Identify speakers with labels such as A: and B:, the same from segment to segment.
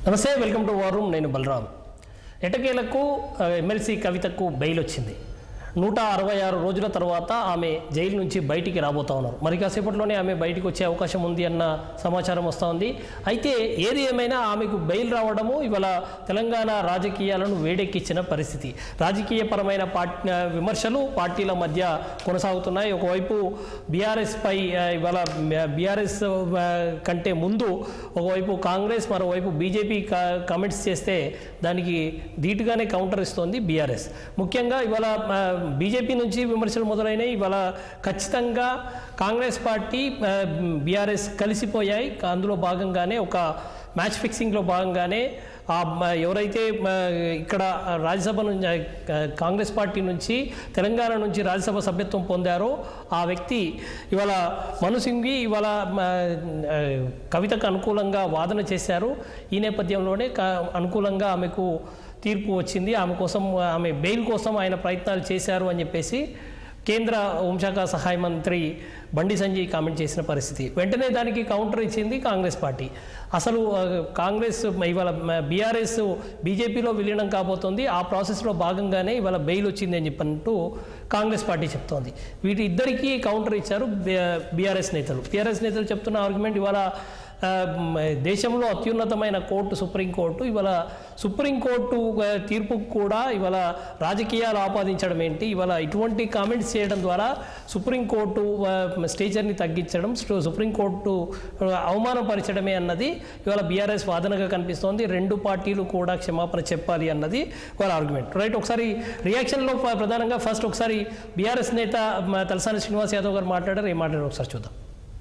A: నమస్తే welcome to war room నేను బలరాం ఎటకేలకు ఆ, ఎమ్మెల్సీ కవితకు బెయిల్ వచ్చింది నూట అరవై ఆరు రోజుల తర్వాత ఆమె జైలు నుంచి బయటికి రాబోతా ఉన్నారు మరి కాసేపట్లోనే ఆమె బయటికి వచ్చే అవకాశం ఉంది అన్న సమాచారం వస్తూ ఉంది అయితే ఏది ఏమైనా ఆమెకు బెయిల్ రావడము ఇవాళ తెలంగాణ రాజకీయాలను వేడెక్కించిన పరిస్థితి రాజకీయపరమైన పార్టీ విమర్శలు పార్టీల మధ్య కొనసాగుతున్నాయి ఒకవైపు బీఆర్ఎస్ పై ఆ, ఇవాళ బీఆర్ఎస్ కంటే ముందు ఒకవైపు కాంగ్రెస్ మరోవైపు బీజేపీ కమెంట్స్ చేస్తే దానికి ధీటుగానే కౌంటర్ ఇస్తోంది బీఆర్ఎస్ ముఖ్యంగా ఇవాళ బీజేపీ నుంచి విమర్శలు మొదలైనవి ఇవాళ ఖచ్చితంగా కాంగ్రెస్ పార్టీ బీఆర్ఎస్ కలిసిపోయాయి అందులో భాగంగానే ఒక మ్యాచ్ ఫిక్సింగ్లో భాగంగానే ఆ మ- ఎవరైతే మ- ఇక్కడ రాజ్యసభ నుంచి ఆ, కాంగ్రెస్ పార్టీ నుంచి తెలంగాణ నుంచి రాజ్యసభ సభ్యత్వం పొందారో ఆ వ్యక్తి ఇవాళ మను సింఘ్వి ఇవాళ మ- ఆ, కవితకు అనుకూలంగా వాదన చేశారు ఈ నేపథ్యంలోనే క- అనుకూలంగా ఆమెకు తీర్పు వచ్చింది ఆమె కోసం ఆమె బెయిల్ కోసం ఆయన ప్రయత్నాలు చేశారు అని చెప్పేసి కేంద్ర హోంశాఖ సహాయ మంత్రి బండి సంజయ్ కామెంట్ చేసిన పరిస్థితి వెంటనే దానికి కౌంటర్ ఇచ్చింది కాంగ్రెస్ పార్టీ అసలు ఆ, కాంగ్రెస్ ఇవాళ బీఆర్ఎస్ బీజేపీలో విలీనం కాబోతోంది ఆ ప్రాసెస్లో భాగంగానే ఇవాళ బెయిల్ వచ్చింది అని చెప్పంటూ కాంగ్రెస్ పార్టీ చెప్తోంది వీటి ఇద్దరికీ కౌంటర్ ఇచ్చారు బీఆర్ఎస్ నేతలు బీఆర్ఎస్ నేతలు చెప్తున్న ఆర్గ్యుమెంట్ ఇవాళ ఆ, మ్, దేశంలో అత్యున్నతమైన కోర్టు సుప్రీంకోర్టు ఇవాళ సుప్రీంకోర్టు ఆ, తీర్పుకు కూడా ఇవాళ రాజకీయాలు ఆపాదించడం ఏంటి ఇవాళ ఇటువంటి కామెంట్స్ చేయడం ద్వారా సుప్రీంకోర్టు ఆ, స్టేచర్ని తగ్గించడం సు- సుప్రీంకోర్టు ఆ, అవమానపరచడమే అన్నది ఇవాళ బీఆర్ఎస్ వాదనగా కనిపిస్తోంది రెండు పార్టీలు కూడా క్షమాపణ చెప్పాలి అన్నది వాళ్ళ ఆర్గ్యుమెంట్ రైట్ ఒకసారి రియాక్షన్లో ప్ర- ప్రధానంగా ఫస్ట్ ఒకసారి బీఆర్ఎస్ నేత మ, తలసాని శ్రీనివాస్ యాదవ్ గారు మాట్లాడారు ఏం మాట్లాడారు ఒకసారి చూద్దాం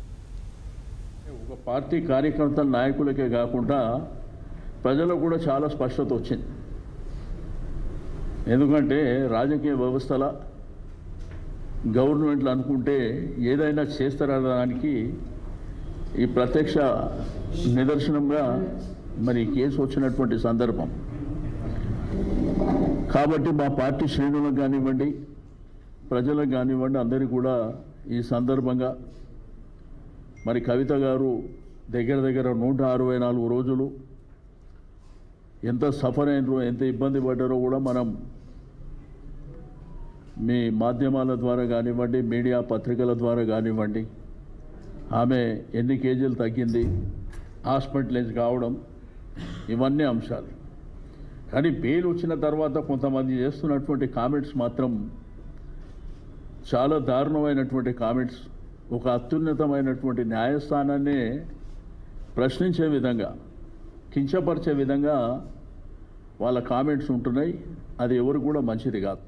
B: ఒక పార్టీ కార్యకర్తల నాయకులకే కాకుండా ప్రజలకు కూడా చాలా స్పష్టత వచ్చింది ఎందుకంటే రాజకీయ వ్యవస్థల గవర్నమెంట్లు అనుకుంటే ఏదైనా చేస్తారనడానికి ఈ ప్రత్యక్ష నిదర్శనంగా మరి ఈ కేసు వచ్చినటువంటి సందర్భం కాబట్టి మా పార్టీ శ్రేణులకు కానివ్వండి ప్రజలకు కానివ్వండి అందరికీ కూడా ఈ సందర్భంగా మరి కవిత గారు దగ్గర దగ్గర నూట అరవై నాలుగు రోజులు ఎంత సఫర్ అయినరో ఎంత ఇబ్బంది పడ్డారో కూడా మనం మీ మాధ్యమాల ద్వారా కానివ్వండి మీడియా పత్రికల ద్వారా కానివ్వండి ఆమె ఎన్ని కేజీలు తగ్గింది హాస్పిటలైజ్ కావడం ఇవన్నీ అంశాలు కానీ బెయిల్ వచ్చిన తర్వాత కొంతమంది చేస్తున్నటువంటి కామెంట్స్ మాత్రం చాలా దారుణమైనటువంటి కామెంట్స్ ఒక అత్యున్నతమైనటువంటి న్యాయస్థానాన్ని ప్రశ్నించే విధంగా కించపరిచే విధంగా వాళ్ళ కామెంట్స్ ఉంటున్నాయి అది ఎవరు కూడా మంచిది కాదు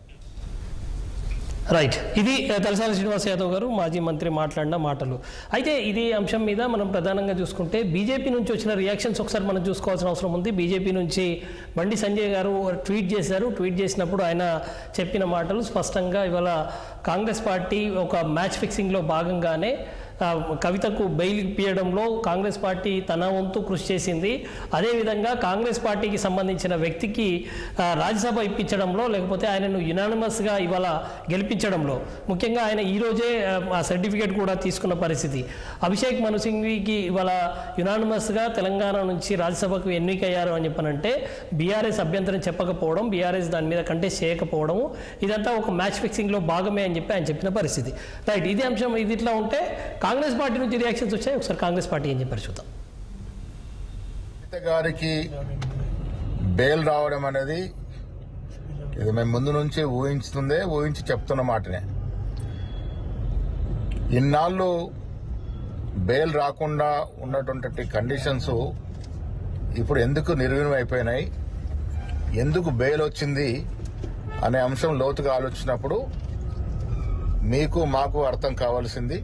A: రైట్ ఇది ఆ, తలసాని శ్రీనివాస్ యాదవ్ గారు మాజీ మంత్రి మాట్లాడిన మాటలు అయితే ఇది అంశం మీద మనం ప్రధానంగా చూసుకుంటే బీజేపీ నుంచి వచ్చిన రియాక్షన్స్ ఒకసారి మనం చూసుకోవాల్సిన అవసరం ఉంది బీజేపీ నుంచి బండి సంజయ్ గారు ట్వీట్ చేశారు ట్వీట్ చేసినప్పుడు ఆయన చెప్పిన మాటలు స్పష్టంగా ఇవాళ కాంగ్రెస్ పార్టీ ఒక మ్యాచ్ ఫిక్సింగ్లో భాగంగానే ఆ, కవితకు బెయిల్ ఇప్పించడంలో కాంగ్రెస్ పార్టీ తన వంతు కృషి చేసింది అదేవిధంగా కాంగ్రెస్ పార్టీకి సంబంధించిన వ్యక్తికి ఆ, రాజ్యసభ ఇప్పించడంలో లేకపోతే ఆయనను యునానిమస్గా ఇవాళ గెలిపించడంలో ముఖ్యంగా ఆయన ఈరోజే ఆ, ఆ సర్టిఫికేట్ కూడా తీసుకున్న పరిస్థితి అభిషేక్ మను సింఘ్వికి ఇవాళ యునానిమస్గా తెలంగాణ నుంచి రాజ్యసభకు ఎన్నికయ్యారు అని చెప్పనంటే బీఆర్ఎస్ అభ్యంతరం చెప్పకపోవడం బీఆర్ఎస్ దాని మీద కంటెస్ట్ చేయకపోవడం ఇదంతా ఒక మ్యాచ్ ఫిక్సింగ్లో భాగమే అని చెప్పి ఆయన చెప్పిన పరిస్థితి రైట్ ఇది అంశం ఇది ఇట్లా ఉంటే కాంగ్రెస్ పార్టీ నుంచి రియాక్షన్స్ వచ్చాయి ఒకసారి కాంగ్రెస్ పార్టీ ఏం చెప్పారు చూద్దాం
C: కవిత గారికి బెయిల్ రావడం అనేది ఇది మేము ముందు నుంచి ఊహించుతుందే ఊహించి చెప్తున్న మాటనే ఇన్నాళ్ళు బెయిల్ రాకుండా ఉన్నటువంటి కండిషన్స్ ఇప్పుడు ఎందుకు నిర్వీణం అయిపోయినాయి ఎందుకు బెయిల్ వచ్చింది అనే అంశం లోతుగా ఆలోచించినప్పుడు మీకు మాకు అర్థం కావాల్సింది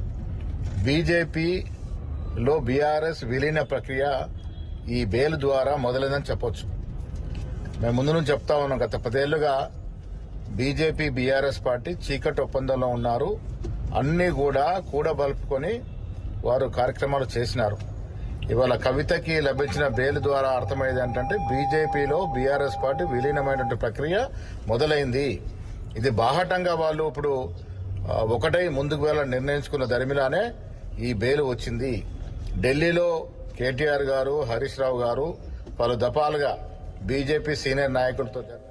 C: బీజేపీలో బీఆర్ఎస్ విలీన ప్రక్రియ ఈ బెయిల్ ద్వారా మొదలైందని చెప్పొచ్చు మేము ముందు నుంచి చెప్తా ఉన్నాం గత పదేళ్లుగా బీజేపీ బీఆర్ఎస్ పార్టీ చీకటి ఒప్పందంలో ఉన్నారు అన్ని కూడా కూడబలుపుకొని వారు కార్యక్రమాలు చేసినారు ఇవాళ కవితకి లభించిన బెయిల్ ద్వారా అర్థమయ్యేది ఏంటంటే బీజేపీలో బీఆర్ఎస్ పార్టీ విలీనమైనటువంటి ప్రక్రియ మొదలైంది ఇది బాహటంగా వాళ్ళు ఇప్పుడు ఆ, ఒకటై ముందుకు వెళ్ళాలని నిర్ణయించుకున్న దరిమిలానే ఈ బెయిల్ వచ్చింది ఢిల్లీలో కేటీఆర్ గారు హరీష్ రావు గారు పలు దఫాలుగా బీజేపీ సీనియర్ నాయకులతో జరిపిన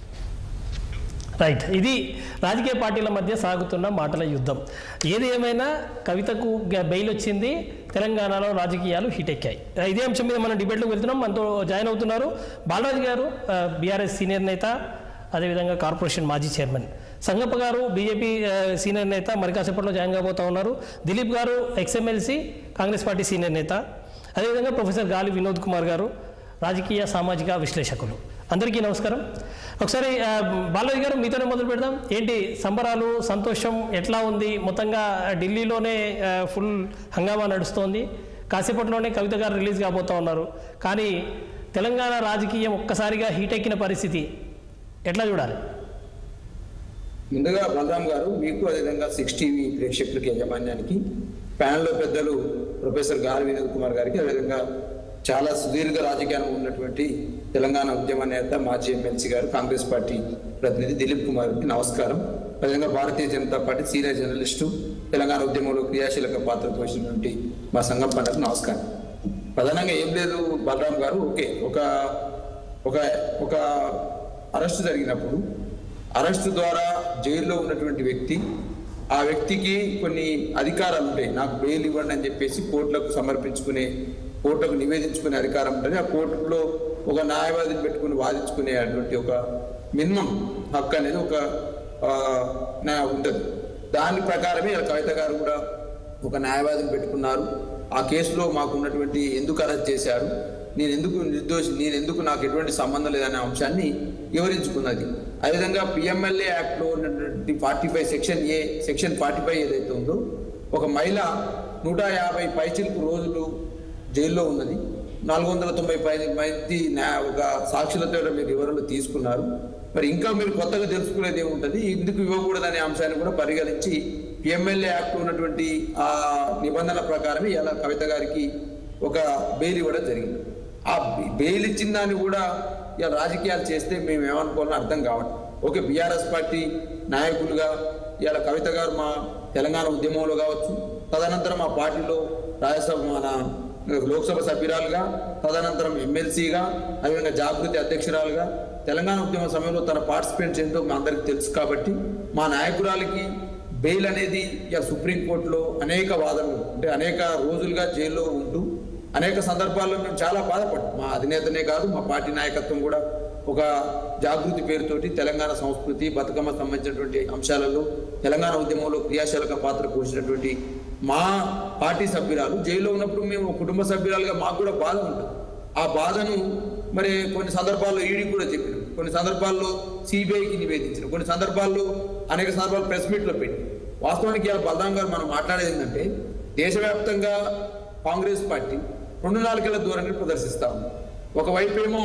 A: రైట్ ఇది రాజకీయ పార్టీల మధ్య సాగుతున్న మాటల యుద్ధం ఏది ఏమైనా కవితకు గ- బెయిల్ వచ్చింది తెలంగాణలో రాజకీయాలు హీట్ ఎక్కాయి ఇదే అంశం మీద మనం డిబేట్లోకి వెళ్తున్నాం మనతో జాయిన్ అవుతున్నారు బాలరాజు గారు బీఆర్ఎస్ సీనియర్ నేత అదేవిధంగా కార్పొరేషన్ మాజీ చైర్మన్ సంగప్ప గారు బీజేపీ ఆ, సీనియర్ నేత మరి కాసేపట్లో జాయిన్ కాబోతా ఉన్నారు దిలీప్ గారు ఎక్స్ఎమ్మెల్సీ కాంగ్రెస్ పార్టీ సీనియర్ నేత అదేవిధంగా ప్రొఫెసర్ గాలి వినోద్ కుమార్ గారు రాజకీయ సామాజిక విశ్లేషకులు అందరికీ నమస్కారం ఒకసారి ఆ, బాలరాజు గారు మీతోనే మొదలు పెడదాం ఏంటి సంబరాలు సంతోషం ఎట్లా ఉంది మొత్తంగా ఢిల్లీలోనే ఆ, ఫుల్ హంగామా నడుస్తోంది కాసేపట్లోనే కవిత గారు రిలీజ్ కాబోతా ఉన్నారు కానీ తెలంగాణ రాజకీయం ఒక్కసారిగా హీట్ ఎక్కిన పరిస్థితి ఎట్లా చూడాలి
D: ముందుగా బలరాం గారు మీకు అదేవిధంగా సిక్స్ టీవీ ప్రేక్షకులకి యాజమాన్యానికి ప్యానెల్లో పెద్దలు ప్రొఫెసర్ గాలి వినోద్ కుమార్ గారికి అదేవిధంగా చాలా సుదీర్ఘ రాజకీయాన్ని ఉన్నటువంటి తెలంగాణ ఉద్యమ నేత మాజీ ఎమ్మెల్సీ గారు కాంగ్రెస్ పార్టీ ప్రతినిధి దిలీప్ కుమార్ గారికి నమస్కారం అదేవిధంగా Bharatiya Janata party senior journalist Telangana ఉద్యమంలో క్రియాశీలక పాత్ర పోసినటువంటి మా సంఘం పండుగకు నమస్కారం ప్రధానంగా ఏం లేదు బలరాం గారు ఓకే ఒక ఒక ఒక అరెస్టు జరిగినప్పుడు అరెస్టు ద్వారా జైల్లో ఉన్నటువంటి వ్యక్తి ఆ వ్యక్తికి కొన్ని అధికారాలు ఉంటాయి నాకు బెయిల్ ఇవ్వండి అని చెప్పేసి కోర్టులకు సమర్పించుకునే కోర్టుకు నివేదించుకునే అధికారం ఉంటుంది ఆ కోర్టులో ఒక న్యాయవాదిని పెట్టుకుని వాదించుకునేటువంటి ఒక మినిమం హక్కు అనేది ఒక ఆ, న్యాయ ఉంటుంది దాని ప్రకారమే ఇలా కవిత గారు కూడా ఒక న్యాయవాదిని పెట్టుకున్నారు ఆ కేసులో మాకు ఉన్నటువంటి ఎందుకు అరెస్ట్ చేశారు నేను ఎందుకు నిర్దోషి నేను ఎందుకు నాకు ఎటువంటి సంబంధం లేదనే అంశాన్ని వివరించుకున్నది అదేవిధంగా పిఎంఎల్ఏ యాక్ట్లో ఉన్నటువంటి forty five section A section forty five ఏదైతే ఉందో ఒక మహిళ నూట యాభై పైచిలకు రోజులు జైల్లో ఉన్నది నాలుగు వందల తొంభై పై మంది న్యా- ఒక సాక్షులతో మీరు వివరాలు తీసుకున్నారు మరి ఇంకా మీరు కొత్తగా తెలుసుకునేది ఏముంటుంది ఎందుకు ఇవ్వకూడదనే అంశాన్ని కూడా పరిగణించి పిఎంఎల్ఏ యాక్ట్ ఉన్నటువంటి ఆ నిబంధన ప్రకారమే ఇలా కవిత గారికి ఒక బెయిల్ ఇవ్వడం జరిగింది ఆ బెయిల్ ఇచ్చిన దాన్ని కూడా ఇలా రాజకీయాలు చేస్తే మేము ఏమనుకోవాలని అర్థం కావట్లేదు ఓకే బీఆర్ఎస్ పార్టీ నాయకులుగా ఇలా కవిత గారు మా తెలంగాణ ఉద్యమంలో కావచ్చు తదనంతరం మా పార్టీలో రాజ్యసభ మన లోక్సభ సభ్యురాలుగా తదనంతరం ఎమ్మెల్సీగా అదేవిధంగా జాగృతి అధ్యక్షురాలుగా తెలంగాణ ఉద్యమ సమయంలో తన పార్టిసిపేట్స్ ఏంటో మా అందరికి తెలుసు కాబట్టి మా నాయకురాలకి బెయిల్ అనేది ఇక సుప్రీంకోర్టులో అనేక వాదనలు అంటే అనేక రోజులుగా జైల్లో ఉంటూ అనేక సందర్భాల్లో మేము చాలా బాధపడ్డాం మా అధినేతనే కాదు మా పార్టీ నాయకత్వం కూడా ఒక జాగృతి పేరుతోటి తెలంగాణ సంస్కృతి బతుకమ్మ సంబంధించినటువంటి అంశాలలో తెలంగాణ ఉద్యమంలో క్రియాశీలక పాత్ర పోసినటువంటి మా పార్టీ సభ్యురాలు జైల్లో ఉన్నప్పుడు మేము ఒక కుటుంబ సభ్యురాలుగా మాకు కూడా బాధ ఉంటుంది ఆ బాధను మరి కొన్ని సందర్భాల్లో ఈడీ కూడా చెప్పినాం కొన్ని సందర్భాల్లో సిబిఐకి నివేదించిన కొన్ని సందర్భాల్లో అనేక సందర్భాలు ప్రెస్ మీట్లో పెట్టి వాస్తవానికి ఇలా బలరాం గారు మనం మాట్లాడేది ఏంటంటే దేశవ్యాప్తంగా కాంగ్రెస్ పార్టీ రెండు నాలుగేళ్ల ధోరణిని ప్రదర్శిస్తా ఉంది ఒకవైపు ఏమో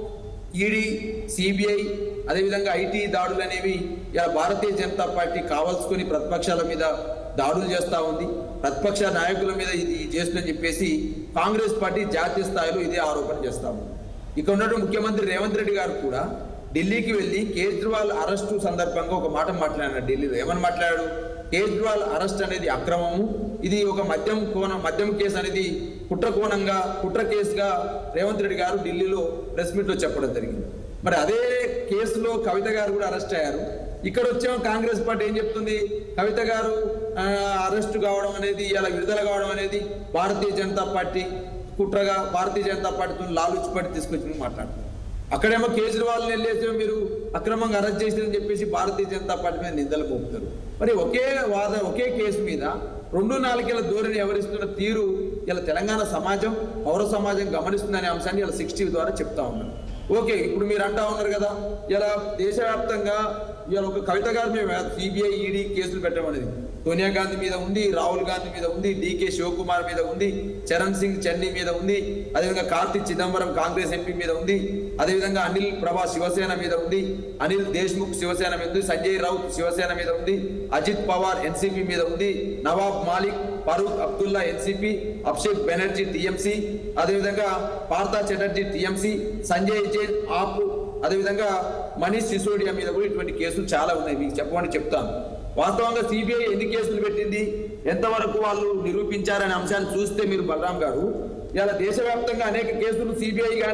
D: ఈడీ సిబిఐ అదేవిధంగా ఐటీ దాడులు అనేవి ఇలా భారతీయ జనతా పార్టీ కావాల్సుకొని ప్రతిపక్షాల మీద దాడులు చేస్తూ ఉంది ప్రతిపక్ష నాయకుల మీద ఇది చేస్తుందని చెప్పేసి కాంగ్రెస్ పార్టీ జాతీయ స్థాయిలో ఇదే ఆరోపణ చేస్తా ఉంది ఇక్కడ ఉన్నటువంటి ముఖ్యమంత్రి రేవంత్ రెడ్డి గారు కూడా ఢిల్లీకి వెళ్ళి కేజ్రీవాల్ అరెస్టు సందర్భంగా ఒక మాట మాట్లాడినాడు ఢిల్లీలో ఏమని మాట్లాడాడు కేజ్రీవాల్ అరెస్ట్ అనేది అక్రమము ఇది ఒక మద్యం కోణం మద్యం కేసు అనేది కుట్ర కోణంగా కుట్ర కేసుగా రేవంత్ రెడ్డి గారు ఢిల్లీలో ప్రెస్ మీట్లో చెప్పడం జరిగింది మరి అదే కేసులో కవిత గారు కూడా అరెస్ట్ అయ్యారు ఇక్కడ వచ్చాము కాంగ్రెస్ పార్టీ ఏం చెప్తుంది కవిత గారు ఆ, అరెస్ట్ కావడం అనేది ఇలా విడుదల కావడం అనేది భారతీయ జనతా పార్టీ కుట్రగా భారతీయ జనతా పార్టీతో లాలుచిపడి తీసుకొచ్చి మాట్లాడుతున్నారు అక్కడేమో కేజ్రీవాల్ వెళ్ళేసి మీరు అక్రమంగా అరెస్ట్ చేసిందని చెప్పేసి భారతీయ జనతా పార్టీ మీద నిందలు పోపుతారు మరి ఒకే వాద ఒకే కేసు మీద రెండు నాలుగేళ్ల ధోరణి ఎవరిస్తున్న తీరు ఇలా తెలంగాణ సమాజం పౌర సమాజం గమనిస్తుందనే అంశాన్ని ఇలా సిక్స్టీ ద్వారా చెప్తా ఉన్నారు ఓకే ఇప్పుడు మీరు అంటా ఉన్నారు కదా ఇలా దేశవ్యాప్తంగా ఇలా ఒక కవిత గారు మేము సిబిఐ ఈడీ కేసులు పెట్టమనేది సోనియా గాంధీ మీద ఉంది రాహుల్ గాంధీ మీద ఉంది డికే శివకుమార్ మీద ఉంది చరణ్ సింగ్ చన్నీ మీద ఉంది అదేవిధంగా కార్తీక్ చిదంబరం కాంగ్రెస్ ఎంపీ మీద ఉంది అదేవిధంగా అనిల్ ప్రభా శివసేన మీద ఉంది అనిల్ దేశ్ముఖ్ శివసేన మీద ఉంది సంజయ్ రౌత్ శివసేన మీద ఉంది అజిత్ పవార్ ఎన్సీపీ మీద ఉంది నవాబ్ మాలిక్ ఫరూక్ అబ్దుల్లా ఎన్సీపీ అభిషేక్ బెనర్జీ టీఎంసీ అదేవిధంగా పార్థా చటర్జీ టీఎంసీ సంజయ్ జైన్ ఆప్ అదేవిధంగా మనీష్ సిసోడియా మీద కూడా ఇటువంటి కేసులు చాలా ఉన్నాయి మీకు చెప్పమని చెప్తాను వాస్తవంగా సిబిఐ ఎన్ని కేసులు పెట్టింది ఎంతవరకు వాళ్ళు నిరూపించారనే అంశాన్ని చూస్తే మీరు బలరాం గారు ఇలా దేశవ్యాప్తంగా అనేక కేసులు సిబిఐ కానీ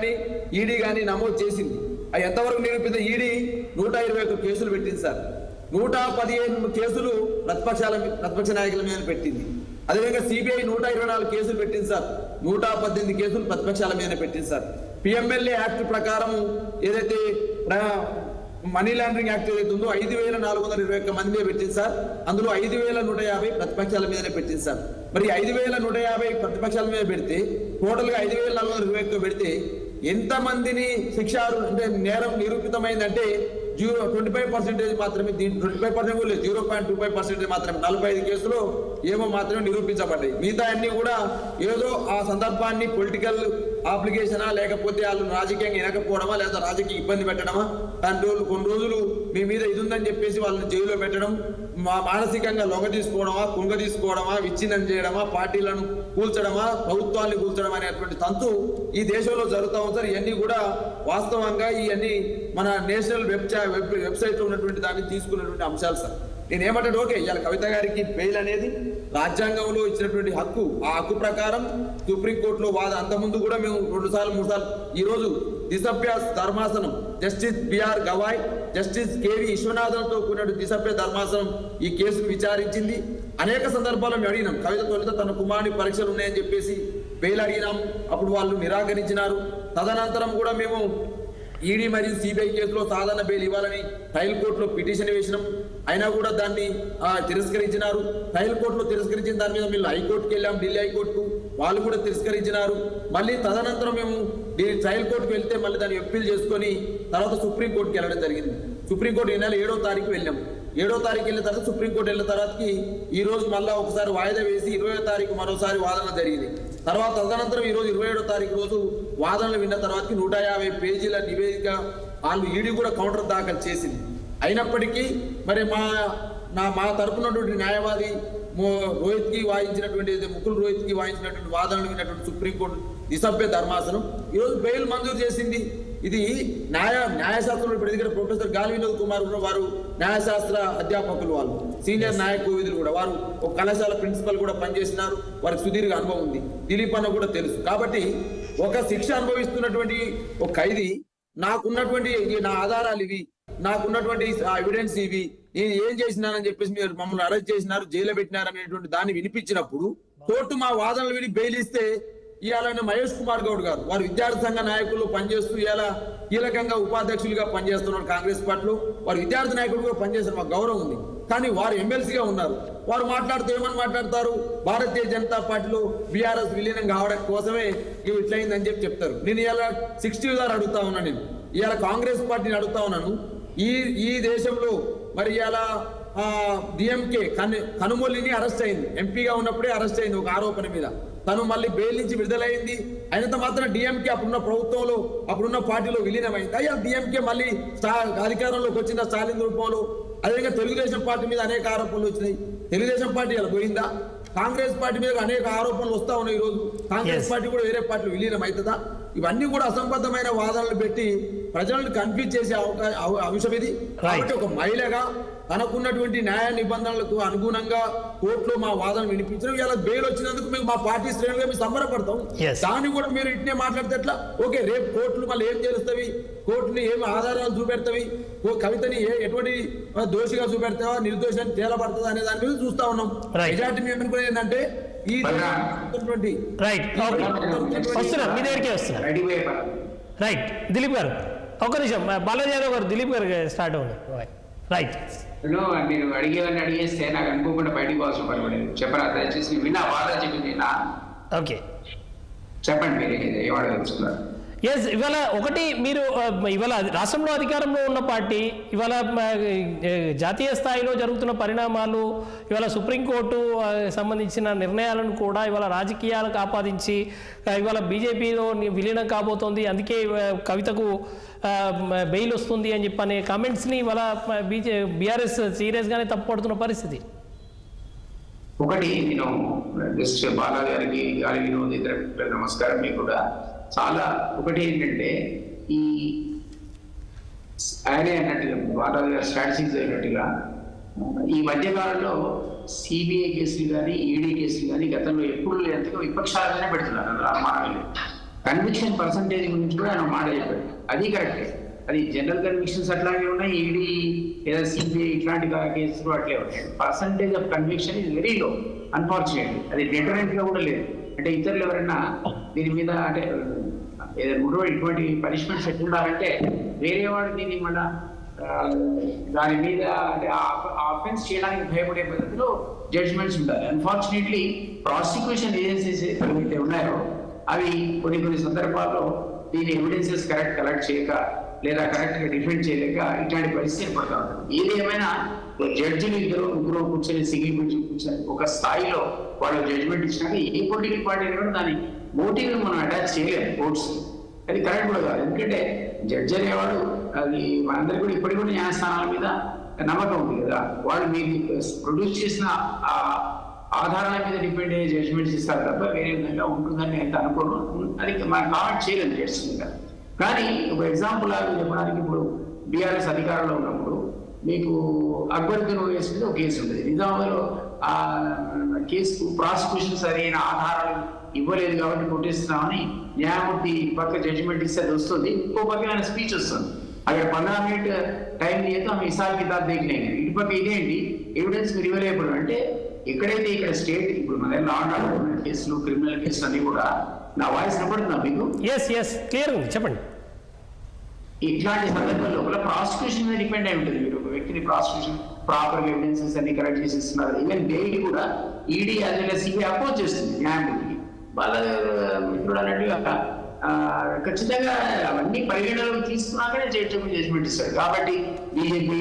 D: ఈడీ కానీ నమోదు చేసింది అది ఎంతవరకు నిరూపిత ఈడీ నూట ఇరవై ఒక్క కేసులు పెట్టింది సార్ నూట పదిహేను కేసులు ప్రతిపక్షాల మీ- ప్రతిపక్ష నాయకుల మీద పెట్టింది అదేవిధంగా సిబిఐ నూట ఇరవై నాలుగు కేసులు పెట్టింది సార్ నూట పద్దెనిమిది కేసులు ప్రతిపక్షాల మీద పెట్టింది సార్ పిఎంఎల్ఏ యాక్ట్ ప్రకారం ఏదైతే ప్ర- మనీ లాండరింగ్ యాక్ట్ ఏదైతే ఉందో ఐదు వేల నాలుగు వందల ఇరవై ఒక్క మంది మీద పెట్టింది సార్ అందులో ఐదు వేల నూట యాభై ప్రతిపక్షాల మీదనే పెట్టింది సార్ మరి ఐదు వేల నూట యాభై ప్రతిపక్షాల మీద పెడితే టోటల్ గా ఐదు వేల నాలుగు వందల ఇరవై ఒక్క పెడితే ఎంత మందిని శిక్ష అంటే నేరం నిరూపితమైందంటే జీరో ట్వంటీ ఫైవ్ పర్సెంటేజ్ మాత్రమే ట్వంటీ ఫైవ్ పర్సెంట్ కూడా లేదు zero point two five percentage మాత్రమే నలభై ఐదు కేసులు ఏమో మాత్రమే నిరూపించబడ్డాయి మిగతా అన్ని కూడా ఏదో ఆ సందర్భాన్ని పొలిటికల్ అప్లికేషనా లేకపోతే వాళ్ళు రాజకీయంగా వినకపోవడమా లేదా రాజకీయ ఇబ్బంది పెట్టడమా దాని రోజులు కొన్ని రోజులు మీ మీద ఇది ఉందని చెప్పేసి వాళ్ళని జైల్లో పెట్టడం మా మానసికంగా లొంగ తీసుకోవడమా కుంగ తీసుకోవడమా విచ్ఛిన్నం చేయడమా పార్టీలను కూల్చడమా ప్రభుత్వాన్ని కూల్చడం అనేటువంటి తంతు ఈ దేశంలో జరుగుతా ఉంది సార్ ఇవన్నీ కూడా వాస్తవంగా ఇవన్నీ మన నేషనల్ వెబ్ వెబ్ వెబ్సైట్ లో ఉన్నటువంటి దాన్ని తీసుకున్నటువంటి అంశాలు సార్ నేను ఏమంటాడు ఓకే ఇవాళ కవిత గారికి బెయిల్ అనేది రాజ్యాంగంలో ఇచ్చినటువంటి హక్కు ఆ హక్కు ప్రకారం సుప్రీంకోర్టులో వాద అంతకుముందు కూడా మేము రెండు సార్లు మూడు సార్లు ఈ రోజు దిశభ్యాస్ ధర్మాసనం justice BR Gavai justice KV విశ్వనాథన్తో కూడిన దిశభ్య ధర్మాసనం ఈ కేసును విచారించింది అనేక సందర్భాల్లో మేము అడిగినాం కవిత తొలిత తన కుమారుని పరీక్షలు ఉన్నాయని చెప్పేసి బెయిల్ అడిగినాం అప్పుడు వాళ్ళు నిరాకరించినారు తదనంతరం కూడా మేము ఈడీ మరియు సిబిఐ కేసులో సాధారణ బెయిల్ ఇవ్వాలని ట్రయల్ కోర్టులో పిటిషన్ వేసినాం అయినా కూడా దాన్ని ఆ, తిరస్కరించినారు ట్రయల్ కోర్టులో తిరస్కరించిన దాని మీద మేము హైకోర్టుకి వెళ్ళాం ఢిల్లీ హైకోర్టుకు వాళ్ళు కూడా తిరస్కరించినారు మళ్ళీ తదనంతరం మేము ఈ ట్రయల్ కోర్టుకు వెళ్తే మళ్ళీ దాన్ని అప్పీల్ చేసుకొని తర్వాత సుప్రీం కోర్టుకి వెళ్ళడం జరిగింది సుప్రీం కోర్టు ఈ నెల ఏడో తారీఖు వెళ్ళాం ఏడో తారీఖు వెళ్ళిన తర్వాత సుప్రీంకోర్టు వెళ్ళిన తర్వాతకి ఈ రోజు మళ్ళా ఒకసారి వాయిదా వేసి ఇరవై తారీఖు మరోసారి వాదన జరిగింది తర్వాత తదనంతరం ఈ రోజు ఇరవై ఏడో తారీఖు రోజు వాదనలు విన్న తర్వాతకి నూట యాభై పేజీల నివేదిక వాళ్ళు ఈడీ కూడా కౌంటర్ దాఖలు చేసింది అయినప్పటికీ మరి మా నా మా తరపున ఉన్నటువంటి న్యాయవాది మో- రోహిత్కి వాయించినటువంటి ఏదైతే ముకుల్ రోహిత్కి వాయించినటువంటి వాదనలు విన్నటువంటి సుప్రీంకోర్టు నిసభ్య ధర్మాసనం ఈరోజు బెయిల్ మంజూరు చేసింది ఇది న్యాయ న్యాయశాస్త్రంలో ఇప్పుడు దగ్గర ప్రొఫెసర్ గాలి వినోద్ కుమార్ ఉన్న వారు న్యాయశాస్త్ర అధ్యాపకులు వాళ్ళు సీనియర్ న్యాయ కోవిదులు కూడా వారు ఒక కళాశాల ప్రిన్సిపల్ కూడా పనిచేసినారు వారికి సుదీర్ఘ అనుభవం ఉంది దిలీప్ అన్న కూడా తెలుసు కాబట్టి ఒక శిక్ష అనుభవిస్తున్నటువంటి ఒక ఖైదీ నాకున్నటువంటి ఈ నా ఆధారాలు ఇవి నాకున్నటువంటి ఎవిడెన్స్ ఇవి నేను ఏం చేసినానని చెప్పేసి మీరు మమ్మల్ని అరెస్ట్ చేసినారు జైలు పెట్టినారు అనేటువంటి దాన్ని వినిపించినప్పుడు కోర్టు మా వాదనలు విని బెయిల్ ఇస్తే ఇవాళ మహేష్ కుమార్ గౌడ్ గారు వారు విద్యార్థి సంఘ నాయకులు పనిచేస్తూ ఇలా కీలకంగా ఉపాధ్యక్షులుగా పనిచేస్తున్నారు కాంగ్రెస్ పార్టీలో వారు విద్యార్థి నాయకులుగా పనిచేస్తారు మాకు గౌరవం ఉంది కానీ వారు ఎమ్మెల్సీగా ఉన్నారు వారు మాట్లాడుతూ ఏమని మాట్లాడతారు భారతీయ జనతా పార్టీలో బీఆర్ఎస్ విలీనం కావడం కోసమే ఇవి ఇట్లయిందని చెప్పి చెప్తారు నేను ఇలా సిక్స్టీ గారు అడుగుతా ఉన్నా నేను ఇవాళ కాంగ్రెస్ పార్టీని అడుగుతా ఉన్నాను ఈ ఈ దేశంలో మరి ఇలా డిఎంకే కను కనుమొల్లిని అరెస్ట్ అయింది ఎంపీగా ఉన్నప్పుడే అరెస్ట్ అయింది ఒక ఆరోపణ మీద తను మళ్ళీ బెయిల్ నుంచి విడుదలైంది అయినంత మాత్రం డిఎంకే అప్పుడున్న ప్రభుత్వంలో అప్పుడున్న పార్టీలో విలీనమైంది అయ్యా డిఎంకే మళ్ళీ స్టా- అధికారంలోకి వచ్చిన స్టాలిన్ రూపంలో అదేవిధంగా తెలుగుదేశం పార్టీ మీద అనేక ఆరోపణలు వచ్చినాయి తెలుగుదేశం పార్టీ ఇలా పోయిందా కాంగ్రెస్ పార్టీ మీద అనేక ఆరోపణలు వస్తా ఉన్నాయి ఈ రోజు కాంగ్రెస్
A: Yes.
D: పార్టీ కూడా వేరే పార్టీలో విలీనం అవుతుందా ఇవన్నీ కూడా అసంబద్ధమైన వాదనలు పెట్టి ప్రజలను కన్ఫ్యూజ్ చేసే అవకా- అవ- అంశం ఇది కాబట్టి ఒక మహిళగా తనకున్నటువంటి న్యాయ నిబంధనలకు అనుగుణంగా కోర్టులో మా వాదన వినిపించడం ఇలా బెయిల్ వచ్చినందుకు మేము మా పార్టీ శ్రేణులుగా మేము సంబరపడతాం
A: Yes.
D: దాన్ని కూడా మీరు ఇట్నే మాట్లాడితే ఎట్లా ఓకే రేపు కోర్టులు మళ్ళీ ఏం చేరుస్తావి కోర్టుని ఏం ఆధారాలు చూపెడతావి ఓ కవితని ఏ ఎటువంటి ఆ, దోషిగా చూపెడతావా నిర్దోషాన్ని తేలబడుతుందా అనే దాని మీద చూస్తా ఉన్నాం
A: Right.
D: మెజార్టీ మేము అనుకునేది ఏంటంటే ఈ ఉన్నటువంటి
A: రైట్ ఓకే వస్తున్నారు మీ దగ్గరికి వస్తున్నారు
E: రెడీ అయిపోయారు
A: రైట్ దిలీప్ గారు ఒక నిమిషం బాలాజీ యాదవ్ గారు దిలీప్ గారు స్టార్ట్ అవ్వండి రైట్
E: ఇప్పుడు మీరు అడిగేవన్నీ అడిగేస్తే నాకు అనుకోకుండా బయటికి పోవాల్సిన పని పడేది చెప్పరా దయచేసి నేను విన్నా వాదా చెప్పింది విన్నా
A: ఓకే
E: చెప్పండి మీరు ఏం అడగలుగుతున్నారు
A: ఎస్ ఇవాళ ఒకటి మీరు ఆ, ఇవాళ రాష్ట్రంలో అధికారంలో ఉన్న పార్టీ ఇవాళ మ, ఏ, జాతీయ స్థాయిలో జరుగుతున్న పరిణామాలు ఇవాళ సుప్రీంకోర్టు ఆ, సంబంధించిన నిర్ణయాలను కూడా ఇవాళ రాజకీయాలకు ఆపాదించి ఆ, ఇవాళ బీజేపీలో విలీనం కాబోతోంది అందుకే ఆ, కవితకు ఆ, మ, బెయిల్ వస్తుంది అని చెప్పి అనే కామెంట్స్ని ఇవాళ బీజే బీఆర్ఎస్ సీరియస్గానే తప్పుపడుతున్న పరిస్థితి
E: ఒకటి నేను జస్ట్ బాలా గారికి గాలి వినోద్ ఇతర మిత్రులకు నమస్కారం మీకు కూడా చాలా ఒకటి ఏంటంటే ఈ ఆయనే అన్నట్టుగా బాలా గారు స్ట్రాటజీస్ అయినట్టుగా ఈ మధ్య కాలంలో సిబిఐ కేసులు కానీ ఈడీ కేసులు కానీ గతంలో ఎప్పుడు లేనంతగా విపక్షాలనే పెడుతున్నారు అందులో అనుమానం లేదు కన్విక్షన్ పర్సంటేజ్ గురించి కూడా ఆయన ఒక మాట చెప్పాడు అది కరెక్టే అది జనరల్ కన్విక్షన్స్ అట్లాగే ఉన్నాయి ఈడీ లేదా సిబిఐ ఇట్లాంటి కేసులు అట్లే ఉన్నాయి percentage of conviction is very low unfortunately అది డెటరెంట్ గా కూడా లేదు అంటే ఇతరులు ఎవరైనా దీని మీద అంటే ఏదైనా మూడో ఇటువంటి పనిష్మెంట్స్ ఎట్లుండాలంటే వేరే వాడు దీన్ని మళ్ళా ఆ, దాని మీద అంటే ఆఫెన్స్ చేయడానికి భయపడే పద్ధతిలో జడ్జిమెంట్స్ ఉండాలి అన్ఫార్చునేట్లీ ప్రాసిక్యూషన్ ఏజెన్సీస్ ఏవైతే ఉన్నాయో అవి కొన్ని కొన్ని సందర్భాల్లో దీని ఎవిడెన్సెస్ కరెక్ట్ కలెక్ట్ చేయక లేదా కరెక్ట్ గా డిఫెండ్ చేయలేక ఇట్లాంటి పరిస్థితి ఏర్పడతా ఉంటుంది ఏది ఏమైనా జడ్జిలు ఇద్దరు ముగ్గురు కూర్చొని సింగిల్ బెంచ్ కూర్చొని ఒక స్థాయిలో వాళ్ళు జడ్జిమెంట్ ఇచ్చినాక ఏ పొలిటికల్ పార్టీ కూడా దాని మోటివ్ మనం అటాచ్ చేయలేము కోర్ట్స్ అది కరెక్ట్ కూడా కాదు ఎందుకంటే జడ్జి అనేవాడు అది మనందరికీ కూడా ఇప్పటికి కూడా న్యాయస్థానాల మీద నమ్మకం ఉంది కదా వాళ్ళు మీరు ప్రొడ్యూస్ చేసిన ఆ ఆధారాల మీద డిపెండ్ అయ్యే జడ్జిమెంట్స్ ఇస్తారు తప్ప వేరే విధంగా ఉంటుందని నేను అనుకోను అది మనం కామెంట్ చేయలేదు జడ్జి మీద కానీ ఒక ఎగ్జాంపుల్ లాగా చెప్పడానికి ఇప్పుడు బీఆర్ఎస్ అధికారంలో ఉన్నప్పుడు మీకు అక్బరుద్దీన్ ఓవైసీ మీద ఒక కేసు ఉండేది నిజామాబాద్లో ఆ కేసు ప్రాసిక్యూషన్ సరైన ఆధారాలు ఇవ్వలేదు కాబట్టి కొట్టేస్తున్నామని న్యాయమూర్తి పక్క జడ్జిమెంట్ ఇస్తే అది వస్తుంది ఇంకో పక్క ఆయన స్పీచ్ వస్తుంది అక్కడ పంద్రహ మినిట్ టైం లేదు ఆమె ఇసాల్ కితాబ్ దేఖలే ఇటు పక్క ఇదేంటి ఎవిడెన్స్ మీరు ఇవ్వలేప్పుడు అంటే ఎక్కడైతే ఇక్కడ స్టేట్ ఇప్పుడు మన లా అండ్ ఆర్డర్ ఉన్న కేసులు క్రిమినల్ కేసులు అన్ని కూడా నా వాయిస్ వినపడుతుందా మీకు
A: ఎస్ ఎస్ క్లియర్ ఉంది చెప్పండి
E: ఇట్లాంటి సందర్భాల లోపల ప్రాసిక్యూషన్ మీద డిపెండ్ అయి ఉంటుంది మీరు ఒక వ్యక్తిని ప్రాసిక్యూషన్ ప్రాపర్ ఎవిడెన్సెస్ అన్ని కరెక్ట్ చేసి ఇస్తున్నారు ఈవెన్ బెయిల్ కూడా ఈడీ అదే సిబిఐ అపోజ్ చేస్తుంది న్యాయమూర్తికి వాళ్ళ మిత్రుడు అన్నట్టుగా ఆ, ఖచ్చితంగా అవన్నీ పరిగణలోకి తీసుకున్నాకనే జడ్జిమెంట్ జడ్జిమెంట్ ఇస్తారు కాబట్టి బీజేపీ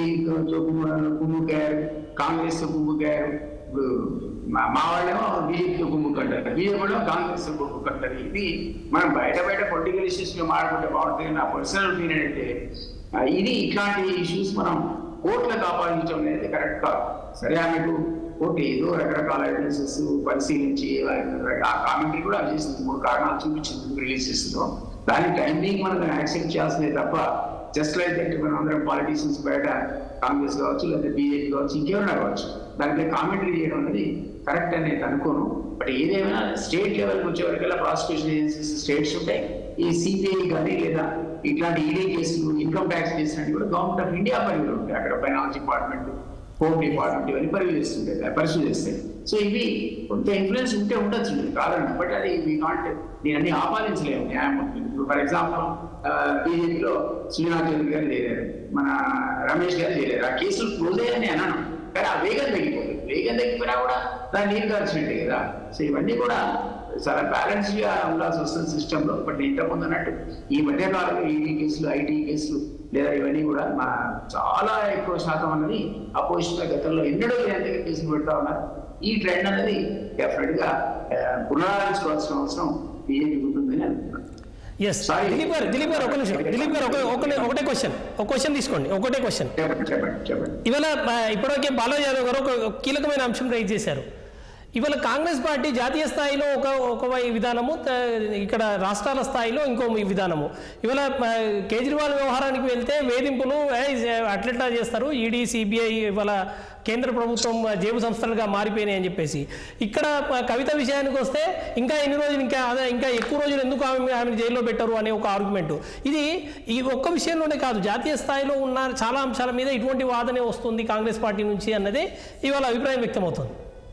E: కుమ్ముకారు కాంగ్రెస్ కుమ్ముకారు ఇప్పుడు మా మా వాళ్ళేమో బీజేపీతో కుమ్ముకుంటారు బీజేపీ కూడా కాంగ్రెస్ కుమ్ముకుంటారు ఇది మనం బయట బయట పొలిటికల్ ఇష్యూస్ లో మాట్లాడుకుంటే బాగుంటుంది నా పర్సనల్ ఒపీనియన్ అంటే ఆ, ఇది ఇట్లాంటి ఇష్యూస్ మనం కోర్టులకు ఆపాదించడం అనేది కరెక్ట్ కాదు సరే ఆమెకు కోర్టు ఏదో రకరకాల ఎవిడెన్సెస్ పరిశీలించి ఆ కామెంటరీ కూడా అవి చేసింది మూడు కారణాలు చూపించింది రిలీజ్ చేస్తుందో దాని టైమింగ్ మనం యాక్సెప్ట్ చేయాల్సిందే తప్ప జస్ట్ లైక్ దట్ మనం అందరం పాలిటీషియన్స్ బయట కాంగ్రెస్ కావచ్చు లేదా బీజేపీ కావచ్చు ఇంకేమైనా కావచ్చు దానిపై కామెంటరీ చేయడం అనేది కరెక్ట్ అని నేను అనుకోను బట్ ఏదేమైనా స్టేట్ లెవెల్కి వచ్చేవరకల్లా ప్రాసిక్యూషన్ ఏజెన్సీస్ స్టేట్స్ ఉంటాయి ఈ సిబిఐ కానీ లేదా ఇట్లాంటి ఈడీ కేసులు ఇన్కమ్ ట్యాక్స్ కేసులు అన్ని కూడా గవర్నమెంట్ ఆఫ్ ఇండియా పరిధిలో ఉంటాయి అక్కడ ఫైనాన్స్ డిపార్ట్మెంట్ హోమ్ డిపార్ట్మెంట్ ఇవన్నీ పరివి చేస్తుంటాయి పరిశీలి చేస్తాయి సో ఇవి కొంత ఇన్ఫ్లుయెన్స్ ఉంటే ఉండొచ్చు కాదండి బట్ అది మీ కాంట్ నేను అన్ని ఆపాదించలేము న్యాయమూర్తి ఇప్పుడు ఫర్ ఎగ్జాంపుల్ బీజేపీలో శ్రీనాథ్ చౌదరి గారు చేరారు మన రమేష్ గారు చేరారు ఆ కేసులు క్లోజ్ అయ్యాయని అన్నాను కానీ ఆ వేగం తగ్గిపోతుంది వేగం తగ్గిపోయినా కూడా దాన్ని నీరు కాల్చినట్టే కదా సో ఇవన్నీ కూడా చాలా బ్యాలెన్స్ గా ఉండాల్సి వస్తుంది సిస్టమ్ లో బట్ ఇంతకుముందు అన్నట్టు ఈ మధ్య కాలంలో ఈడీ కేసులు ఐటీ కేసులు లేదా ఇవన్నీ కూడా మా చాలా ఎక్కువ శాతం అన్నది అపోజిషన్ గతంలో ఎన్నడూ లేనంతగా కేసులు పెడతా ఉన్నారు ఈ ట్రెండ్ అనేది డెఫినెట్ గా ఆ, పునరాలోచించుకోవాల్సిన అవసరం బీజేపీ ఉంటుందని అనుకుంటున్నాను
A: ఎస్
E: Sorry.
A: దిలీప్ గారు దిలీప్ గారు ఒక నిమిషం దిలీప్ గారు ఒక ఒక- ఒకటే క్వశ్చన్ ఒక క్వశ్చన్ తీసుకోండి ఒకటే క్వశ్చన్
E: చెప్పండి చెప్పండి చెప్పండి
A: ఇవాళ ఆ, ఇప్పటివరకే బాలాజీ యాదవ్ గారు ఒక కీలకమైన అంశం రైజ్ చేశారు ఇవాళ కాంగ్రెస్ పార్టీ జాతీయ స్థాయిలో ఒక ఒక వై- విధానము త- ఇక్కడ రాష్ట్రాల స్థాయిలో ఇంకో విధానము ఇవాళ ఆ, కేజ్రీవాల్ వ్యవహారానికి వెళ్తే వేధింపులు ఏ, అట్లెట్లా చేస్తారు ఈడీ సిబిఐ ఇవాళ కేంద్ర ప్రభుత్వం ఆ, జేబు సంస్థలుగా మారిపోయినాయి అని చెప్పేసి ఇక్కడ ఆ, కవిత విషయానికి వస్తే ఇంకా ఎన్ని రోజులు ఇంకా అదే ఇంకా ఎక్కువ రోజులు ఎందుకు ఆమె ఆమెను జైల్లో పెట్టరు అనే ఒక ఆర్గ్యుమెంట్ ఇది ఈ ఒక్క విషయంలోనే కాదు జాతీయ స్థాయిలో ఉన్న చాలా అంశాల మీద ఇటువంటి వాదనే వస్తుంది కాంగ్రెస్ పార్టీ నుంచి అన్నదే ఇవాళ అభిప్రాయం వ్యక్తమవుతుంది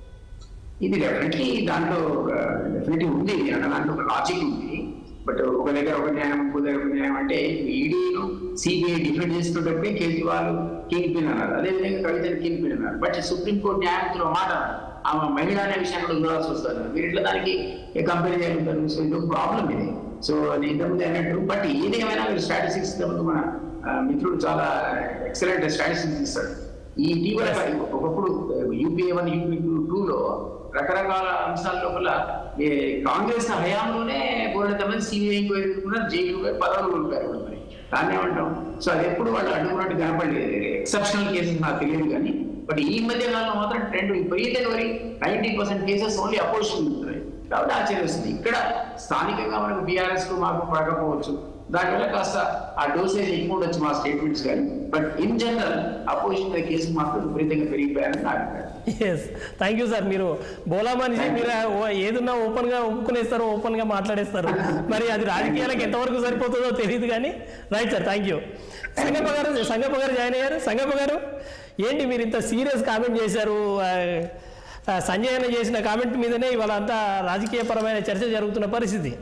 E: ఇది డెఫినెట్లీ దాంట్లో డెఫినెట్లీ ఉంది అన్న దాంట్లో ఒక లాజిక్ ఉంది బట్ ఒక దగ్గర ఒక న్యాయం ఇంకో దగ్గర ఒక న్యాయం అంటే ఈడీను సిబిఐ డిఫెండ్ చేస్తున్నప్పుడే కేజ్రీవాల్ కింగ్ పిన్ అన్నారు అదేవిధంగా కవితను కింగ్ పిన్ అన్నారు బట్ సుప్రీంకోర్టు న్యాయమూర్తులు ఒక మాట అన్నారు. ఆమె మహిళ అనే విషయాన్ని కూడా చూడాల్సి వస్తుంది మీరు ఇట్లా దానికి కంపెనీ చేయగలుగుతారు సో ఇది ఒక ప్రాబ్లం ఇది సో నేను ఇంతకుముందు అన్నట్టు బట్ ఏదేమైనా మీరు స్టాటిస్టిక్స్ ఇంతకుముందు మన ఆ, మిత్రుడు చాలా ఎక్సలెంట్ స్టాటిస్టిక్స్ ఇస్తాడు ఈ ఇటీవల ఒకప్పుడు యూపీఏ వన్ యూపీ టూ లో రకరకాల అంశాల లోపల ఏ కాంగ్రెస్ హయాంలోనే బోర్డు మంది సిబిఐ ఎదుర్కొన్నారు జైలు పోయి పదవులు కోల్పోయారు కూడా మరి దాన్ని ఏమంటాం సో అది ఎప్పుడు వాళ్ళు అడ్డుకున్నట్టు కనపడలేదు ఎక్సెప్షనల్ కేసెస్ నాకు తెలియదు కానీ బట్ ఈ మధ్య కాలంలో మాత్రం ట్రెండ్ విపరీతంగా మరి ninety percent cases only opposition ఉంటున్నాయి కాబట్టి ఆశ్చర్యం వస్తుంది ఇక్కడ స్థానికంగా మనకు బీఆర్ఎస్ కు మాకు పడకపోవచ్చు దానివల్ల కాస్త ఆ డోసేజ్ ఎక్కువ ఉండొచ్చు మా స్టేట్మెంట్స్ కానీ but in general opposition case మాత్రం విపరీతంగా పెరిగిపోయారని నా అభిప్రాయం
A: ఎస్ థ్యాంక్ యూ సార్ మీరు బోలా మనిషి మీరు ఓ- ఏదున్నా ఓపెన్గా ఒప్పుకునేస్తారు ఓపెన్గా మాట్లాడేస్తారు మరి అది రాజకీయాలకు ఎంతవరకు సరిపోతుందో తెలియదు కానీ right sir thank you Sangappa గారు సంగప్ప గారు జాయిన్ అయ్యారు సంగప్ప గారు ఏంటి మీరు ఇంత సీరియస్ కామెంట్ చేశారు ఆ, ఆ, సంజయ్ అన్న చేసిన కామెంట్ మీదనే ఇవాళ అంతా రాజకీయపరమైన చర్చ జరుగుతున్న పరిస్థితి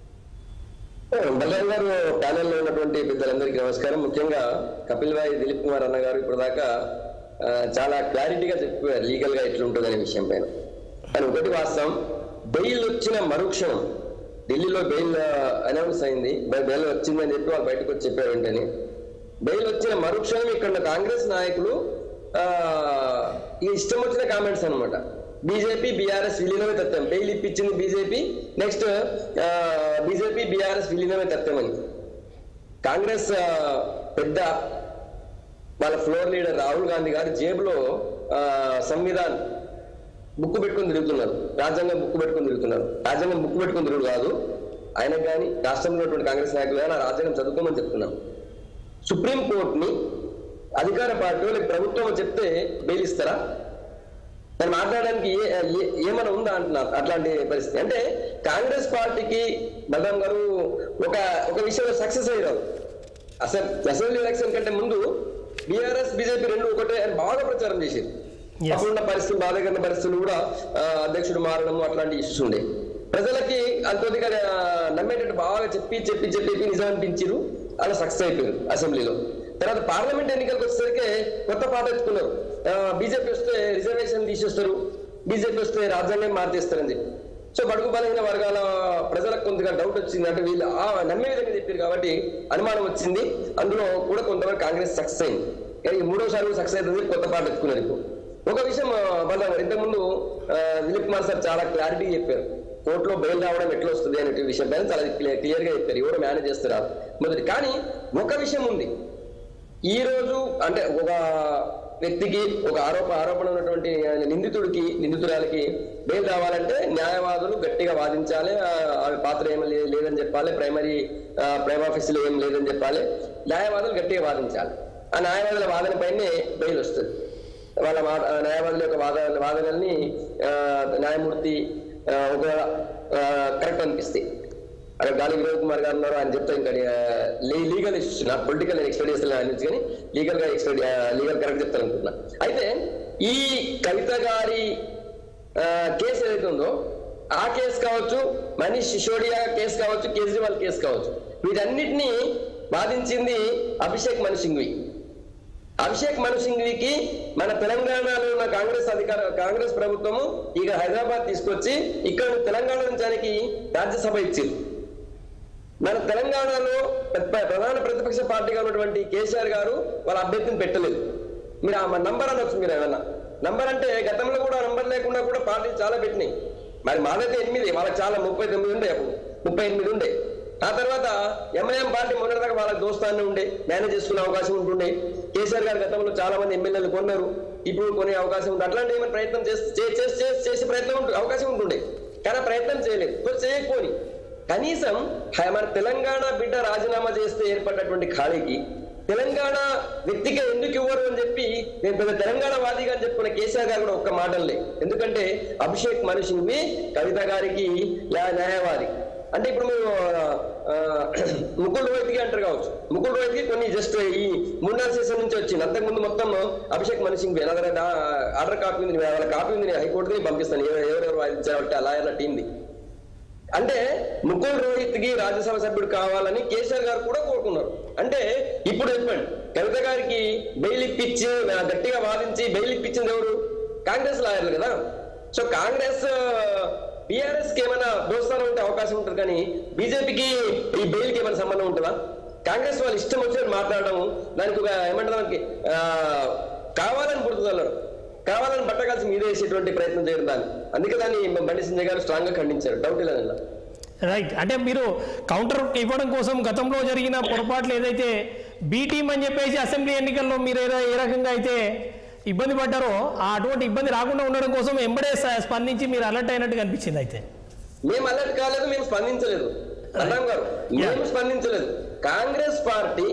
F: బల్లాన్ గారు ప్యానెల్లో ఉన్నటువంటి పెద్దలందరికీ నమస్కారం ముఖ్యంగా కపిల్ భాయ్ దిలీప్ కుమార్ అన్న గారు ఇప్పుడు దాకా ఆ, చాలా క్లారిటీగా చెప్పారు లీగల్ గా ఎట్లుంటుంది అనే విషయం పైన కానీ ఒకటి వాస్తవం బెయిల్ వచ్చిన మరుక్షణం ఢిల్లీలో బెయిల్ అనౌన్స్ అయింది బె- బెయిల్ వచ్చిందని చెప్పి వాళ్ళు బయటకు వచ్చి చెప్పారు వెంటనే బెయిల్ వచ్చిన మరుక్షణం ఇక్కడ ఉన్న కాంగ్రెస్ నాయకులు ఆ, ఈ ఇష్టం వచ్చిన కామెంట్స్ అన్నమాట బీజేపీ బీఆర్ఎస్ విలీనమే తత్వం బెయిల్ ఇప్పించింది బీజేపీ నెక్స్ట్ బీజేపీ బీఆర్ఎస్ విలీనమే తత్వం అని కాంగ్రెస్ ఆ, పెద్ద వాళ్ళ ఫ్లోర్ లీడర్ రాహుల్ గాంధీ గారు జేబులో ఆ, సంవిధాన్ బుక్ పెట్టుకొని తిరుగుతున్నారు రాజ్యాంగం బుక్ పెట్టుకొని తిరుగుతున్నారు రాజ్యాంగం బుక్ పెట్టుకొని తిరుగుడు కాదు ఆయనకు కానీ రాష్ట్రంలో ఉన్నటువంటి కాంగ్రెస్ నాయకులు కానీ ఆ రాజ్యాంగం చదువుకోమని చెప్తున్నాం సుప్రీం కోర్టుని అధికార పార్టీ వాళ్ళకి ప్రభుత్వం చెప్తే బెయిల్ ఇస్తారా నేను మాట్లాడడానికి ఏ ఏ- ఏమైనా ఉందా అంటున్నారు అట్లాంటి పరిస్థితి అంటే కాంగ్రెస్ పార్టీకి బలరాం గారు ఒక ఒక విషయంలో సక్సెస్ అయ్యారు అసలు అసెంబ్లీ ఎలక్షన్ కంటే ముందు బీఆర్ఎస్ బీజేపీ రెండు ఒకటే అని బాగా ప్రచారం చేసేది
A: Yes.
F: అప్పుడున్న పరిస్థితులు బాధాకరణ పరిస్థితులు కూడా ఆ, అధ్యక్షుడు మారడము అట్లాంటి ఇష్యూస్ ఉండే ప్రజలకి అంతొద్దిగా ఆ, నమ్మేటట్టు బాగా చెప్పి చెప్పి చెప్పి నిజం అనిపించారు అలా సక్సెస్ అయిపోయారు అసెంబ్లీలో తర్వాత పార్లమెంట్ ఎన్నికలకు వచ్చేసరికి కొత్త పాట ఎత్తుకున్నారు బీజేపీ వస్తే రిజర్వేషన్ తీసేస్తారు బీజేపీ వస్తే రాజ్యాంగం మార్చేస్తారని చెప్పి సో బడుగు బలహీన వర్గాల ప్రజలకు కొంతగా డౌట్ వచ్చింది అంటే వీళ్ళు ఆ నమ్మే విధంగా చెప్పారు కాబట్టి అనుమానం వచ్చింది అందులో కూడా కొంతవరకు కాంగ్రెస్ సక్సెస్ అయింది కానీ మూడోసారి కూడా సక్సెస్ అవుతుంది కొత్త పాట ఎత్తుకున్నారు ఇప్పుడు ఒక విషయం బలరాం గారు ఇంతకుముందు ఆ, దిలీప్ కుమార్ సార్ చాలా క్లారిటీ చెప్పారు కోర్టులో బెయిల్ రావడం ఎట్లా వస్తుంది అనే విషయం పైన చాలా క్లియర్ గా చెప్పారు ఎవరు మేనేజ్ చేస్తారు మొదటి కానీ ఒక విషయం ఉంది ఈ రోజు అంటే ఒక వ్యక్తికి ఒక ఆరోప ఆరోపణ ఉన్నటువంటి నిందితుడికి నిందితురాలకి బెయిల్ రావాలంటే న్యాయవాదులు గట్టిగా వాదించాలి ఆ, ఆమె పాత్ర ఏమీ లే- లేదని చెప్పాలి ప్రైమరీ ప్రైమ్ ఆఫీసులో ఏం లేదని చెప్పాలి న్యాయవాదులు గట్టిగా వాదించాలి ఆ న్యాయవాదుల వాదన పైనే బెయిల్ వస్తుంది వాళ్ళ వా- ఆ న్యాయవాదుల యొక్క వాద వాదనల్ని ఆ, న్యాయమూర్తి ఆ, ఒకవేళ కరెక్ట్ అనిపిస్తాయి అక్కడ గాలి వినోద్ కుమార్ గారు ఉన్నారు ఆయన చెప్తా ఇంకా లీగల్ ఇష్యూస్ నా పొలిటికల్ ఎక్స్పెక్ట్ చేస్తాను ఆయన నుంచి కానీ లీగల్ గా ఎక్స్పెక్ట్ లీగల్ కరెక్ట్ చెప్తాను అనుకుంటున్నా అయితే ఈ కవిత గారి ఆ, కేసు ఏదైతే ఉందో ఆ కేసు కావచ్చు మనీష్ సిసోడియా కేసు కావచ్చు కేజ్రీవాల్ కేసు కావచ్చు వీటన్నిటిని వాదించింది అభిషేక్ మను సింఘ్వి అభిషేక్ మను సింఘ్వికి మన తెలంగాణలో ఉన్న కాంగ్రెస్ అధికార కాంగ్రెస్ ప్రభుత్వము ఇక హైదరాబాద్ తీసుకొచ్చి ఇక్కడ తెలంగాణ నుంచి రాజ్యసభ ఇచ్చింది మన తెలంగాణలో ప్ర- ప్రధాన ప్రతిపక్ష పార్టీగా ఉన్నటువంటి కేసీఆర్ గారు వాళ్ళ అభ్యర్థిని పెట్టలేదు మీరు ఆ నంబర్ అనొచ్చు మీరు ఏమన్నా నంబర్ అంటే గతంలో కూడా నంబర్ లేకుండా కూడా పార్టీలు చాలా పెట్టినాయి మరి మాదైతే ఎనిమిది వాళ్ళకి చాలా ముప్పై తొమ్మిది ఉండే అప్పుడు ముప్పై ఎనిమిది ఉండే ఆ తర్వాత ఎంఐఎం పార్టీ మొన్నటిదాకా వాళ్ళకి దోస్తాన్ని ఉండే మేనేజ్ చేసుకునే అవకాశం ఉంటుండే కేసీఆర్ గారు గతంలో చాలా మంది ఎమ్మెల్యేలు కొన్నారు ఇప్పుడు కొనే అవకాశం ఉంది అట్లాంటి ఏమైనా ప్రయత్నం చేసి చే- చేసి చేసి- చేసే ప్రయత్నం ఉంటుంది అవకాశం ఉంటుండే కానీ ఆ ప్రయత్నం చేయలేదు సో చేయకపోని కనీసం హ- మన తెలంగాణ బిడ్డ రాజీనామా చేస్తే ఏర్పడినటువంటి ఖాళీకి తెలంగాణ వ్యక్తిగా ఎందుకు ఇవ్వరు అని చెప్పి నేను పెద్ద తెలంగాణ వాదిగా అని చెప్పుకున్న కేసీఆర్ గారు కూడా ఒక్క మాటలే ఎందుకంటే అభిషేక్ మనిషిని కవిత గారికి న్యాయ- న్యాయవాది అంటే ఇప్పుడు మీరు ఆ, ముకుల్ రోహిత్కి అంటారు కావచ్చు ముకుల్ రోహిత్కి కొన్ని జస్ట్ ఈ మూడున్నర సెషన్ నుంచి వచ్చింది అంతకుముందు మొత్తం అభిషేక్ మను సింగ్ నా దగ్గర నా ఆర్డర్ కాపీ ఉంది వాళ్ళ కాపీ ఉంది నేను హైకోర్టుకి పంపిస్తాను ఎవరు- ఎవరెవరు వాదించారంటే ఆ లాయర్ల టీంది అంటే ముకుల్ రోహిత్ కి రాజ్యసభ సభ్యుడు కావాలని కేసీఆర్ గారు కూడా కోరుకున్నారు అంటే ఇప్పుడు చెప్పండి కవిత గారికి బెయిల్ ఇప్పించి ఆ, గట్టిగా వాదించి బెయిల్ ఇప్పించింది ఎవరు కాంగ్రెస్ లాయర్లు కదా సో కాంగ్రెస్ బీఆర్ఎస్ కి ఏమైనా దోస్తానం ఉంటే అవకాశం ఉంటుంది కానీ బీజేపీకి ఈ బెయిల్ కి ఏమైనా సంబంధం ఉంటుందా కాంగ్రెస్ వాళ్ళు ఇష్టం వచ్చినట్టు మాట్లాడడం దానికి ఒక ఏమంటారు దానికి ఆ, కావాలని పుడుతున్నారు కావాలని బట్టకాల్సి మీదే వేసేటువంటి ప్రయత్నం చేయడం దాన్ని అందుకే దాన్ని బండి సంజయ్ గారు స్ట్రాంగ్ గా ఖండించారు డౌట్ లేదు
A: రైట్ అంటే మీరు కౌంటర్ ఇవ్వడం కోసం గతంలో జరిగిన పొరపాట్లు ఏదైతే బీ టీం అని చెప్పేసి అసెంబ్లీ ఎన్నికల్లో మీరు ఏ ఏ రకంగా అయితే ఇబ్బంది పడ్డారో ఆ అటువంటి ఇబ్బంది రాకుండా ఉండడం కోసం ఎంబడే స- స్పందించి మీరు అలర్ట్ అయినట్టు కనిపించింది అయితే
F: మేము అలర్ట్ కాలేదు మేము స్పందించలేదు అన్నాం గారు మేము స్పందించలేదు కాంగ్రెస్ పార్టీ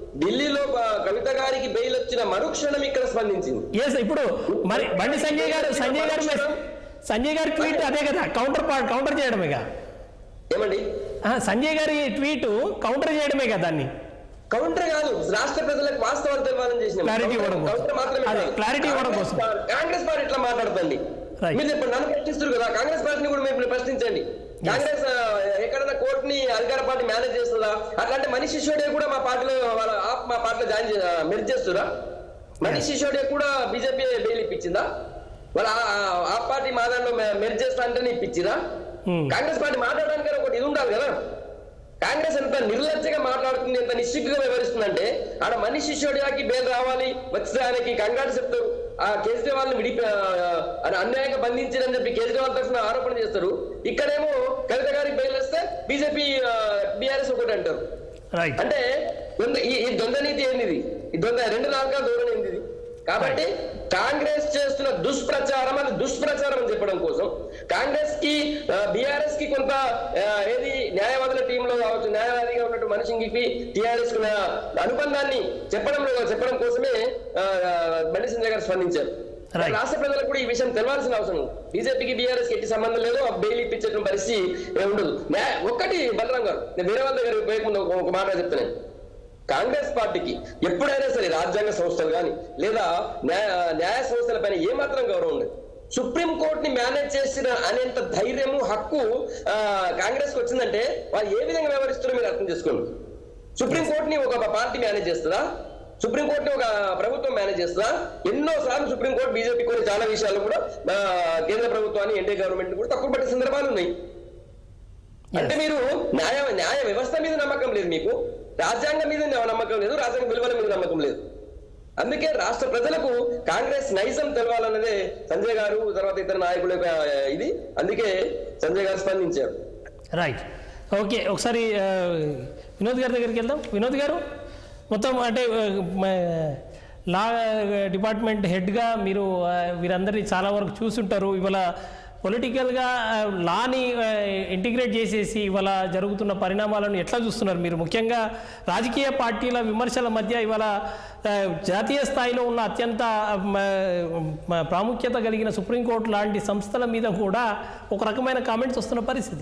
F: ఢిల్లీలో ఆ, కవిత గారికి బెయిల్ వచ్చిన మరుక్షణం ఇక్కడ స్పందించింది
A: ఎస్ ఇప్పుడు మరి బండి సంజయ్ గారు సంజయ్ గారు మెస్- సంజయ్ గారి ట్వీట్ అదే కదా కౌంటర్ కౌంటర్ చేయడమేగా
F: ఏమండి
A: ఆ, సంజయ్ గారి ట్వీట్ కౌంటర్ చేయడమే కదా దాన్ని
F: కౌంటర్ కాదు రాష్ట్ర ప్రజలకు వాస్తవాలు తెలవాలని చేసిన
A: Clarity ఇవ్వడం కోసం.
F: కౌంటర్ మాత్రమే
A: అదే,
F: కాదు.
A: clarity ఇవ్వడం
F: కాంగ్రెస్
A: కోసం.
F: పా- కాంగ్రెస్ పార్టీ ఇట్లా మాట్లాడుతుంది
A: Right.
F: మీరు చెప్పండి నన్ను ప్రశ్నిస్తారు కదా కాంగ్రెస్ పార్టీని కూడా మీరు ప్రశ్నించండి కాంగ్రెస్ ఆ, ఎక్కడైనా కోర్టుని అధికార పార్టీ మేనేజ్ చేస్తుందా అట్లాంటి మనీష్ సిసోడియా కూడా మా పార్టీలో వాళ్ళ ఆప్ మా పార్టీలో జాయిన్ మెరిట్ చేస్తురా మనీష్ సిసోడియా కూడా బీజేపీ బెయిల్ ఇప్పించిందా వాళ్ళ ఆ- ఆ- ఆ పార్టీ మా దాంట్లో మెరిట్ చేస్తా అంటే ఇప్పించిరా
A: Hmm.
F: కాంగ్రెస్ పార్టీ మాట్లాడడానికి ఒకటి ఇది ఉండాలి కదా కాంగ్రెస్ ఎంత నిర్లజ్జగా మాట్లాడుతుంది ఎంత నిశ్చిగ్గుగా వ్యవహరిస్తుందంటే ఆడ మనిషి శిష్యుడికి బెయిల్ రావాలి వచ్చే ఆయనకి కంగారు చెప్తారు ఆ కేజ్రీవాల్ ని విడిపి ఆ, ఆ, అన్యాయంగా బంధించారని చెప్పి కేజ్రీవాల్ తరఫున ఆరోపణ చేస్తారు ఇక్కడేమో కవిత గారికి బెయిల్ వస్తే బీజేపీ బీఆర్ఎస్ ఒకటి అంటారు
A: రైట్
F: అంటే ద్వంద్వ ఈ ఈ ద్వంద్వ నీతి ఏంది ఈ ద్వంద్వ రెండు నాలుగా ధోరణి ఏంది ఇది? కాబట్టి కాంగ్రెస్ చేస్తున్న దుష్ప్రచారం అది దుష్ప్రచారం అని చెప్పడం కోసం కాంగ్రెస్ కి బీఆర్ఎస్ కి కొంత ఆ, ఏది న్యాయవాదుల టీంలో కావచ్చు న్యాయవాదిగా ఉన్నట్టు మనిషికి టీఆర్ఎస్ కు అనుబంధాన్ని చెప్పడంలో చెప్పడం కోసమే ఆ, బండి సంజయ్ గారు స్పందించారు
A: Right.
F: రాష్ట్ర ప్రజలకు కూడా ఈ విషయం తెలవాల్సిన అవసరం ఉంది. బీజేపీకి బీఆర్ఎస్ కి ఎట్టి సంబంధం లేదు ఆ బెయిల్ ఇప్పించడం పరిస్థితి ఏ ఉండదు న్యాయ- ఒక్కటి బలరాం గారు నేను వేరే వాళ్ళ దగ్గర పోయే ముందు ఒక- ఒక మాట చెప్తాను కాంగ్రెస్ పార్టీకి ఎప్పుడైనా సరే రాజ్యాంగ సంస్థలు కానీ లేదా న్యాయ న్యాయ సంస్థల పైన ఏమాత్రం గౌరవం ఉండదు సుప్రీం కోర్ట్ ని మేనేజ్ చేసిన అనేంత ధైర్యము హక్కు ఆ, కాంగ్రెస్ కి వచ్చిందంటే వాళ్ళు ఏ విధంగా వ్యవహరిస్తారో మీరు అర్థం చేసుకోండి సుప్రీం కోర్ట్ ని ఒక పార్టీ మేనేజ్ చేస్తుందా సుప్రీం కోర్ట్ ని ఒక ప్రభుత్వం మేనేజ్ చేస్తుందా ఎన్నో సార్లు సుప్రీం కోర్టు బీజేపీ కొన్ని చాలా విషయాలు కూడా ఆ, కేంద్ర ప్రభుత్వాన్ని ఎన్డీఏ గవర్నమెంట్ కూడా తక్కువ పట్టే సందర్భాలు ఉన్నాయి అంటే మీరు న్యాయ న్యాయ వ్యవస్థ మీద నమ్మకం లేదు మీకు రాజ్యాంగం మీద నమ్మకం లేదు రాజ్యాంగ విలువల మీద నమ్మకం లేదు అందుకే రాష్ట్ర ప్రజలకు కాంగ్రెస్ నైజం తెలవాలన్నదే సంజయ్ గారు తర్వాత ఇతర నాయకుల యొక్క ఇది అందుకే సంజయ్ గారు స్పందించారు
A: రైట్ ఓకే ఒకసారి ఆ, వినోద్ గారి దగ్గరికి వెళ్దాం వినోద్ గారు మొత్తం అంటే ఆ, మ- లా డిపార్ట్మెంట్ హెడ్గా మీరు ఆ, వీరందరినీ చాలా వరకు చూసుంటారు ఇవాళ పొలిటికల్గా ఆ, లాని ఆ, ఇంటిగ్రేట్ చేసేసి ఇవాళ జరుగుతున్న పరిణామాలను ఎట్లా చూస్తున్నారు మీరు ముఖ్యంగా రాజకీయ పార్టీల విమర్శల మధ్య ఇవాళ ఆ, జాతీయ స్థాయిలో ఉన్న అత్యంత మ, మ, ప్రాముఖ్యత కలిగిన సుప్రీంకోర్టు లాంటి సంస్థల మీద కూడా ఒక రకమైన కామెంట్స్ వస్తున్న పరిస్థితి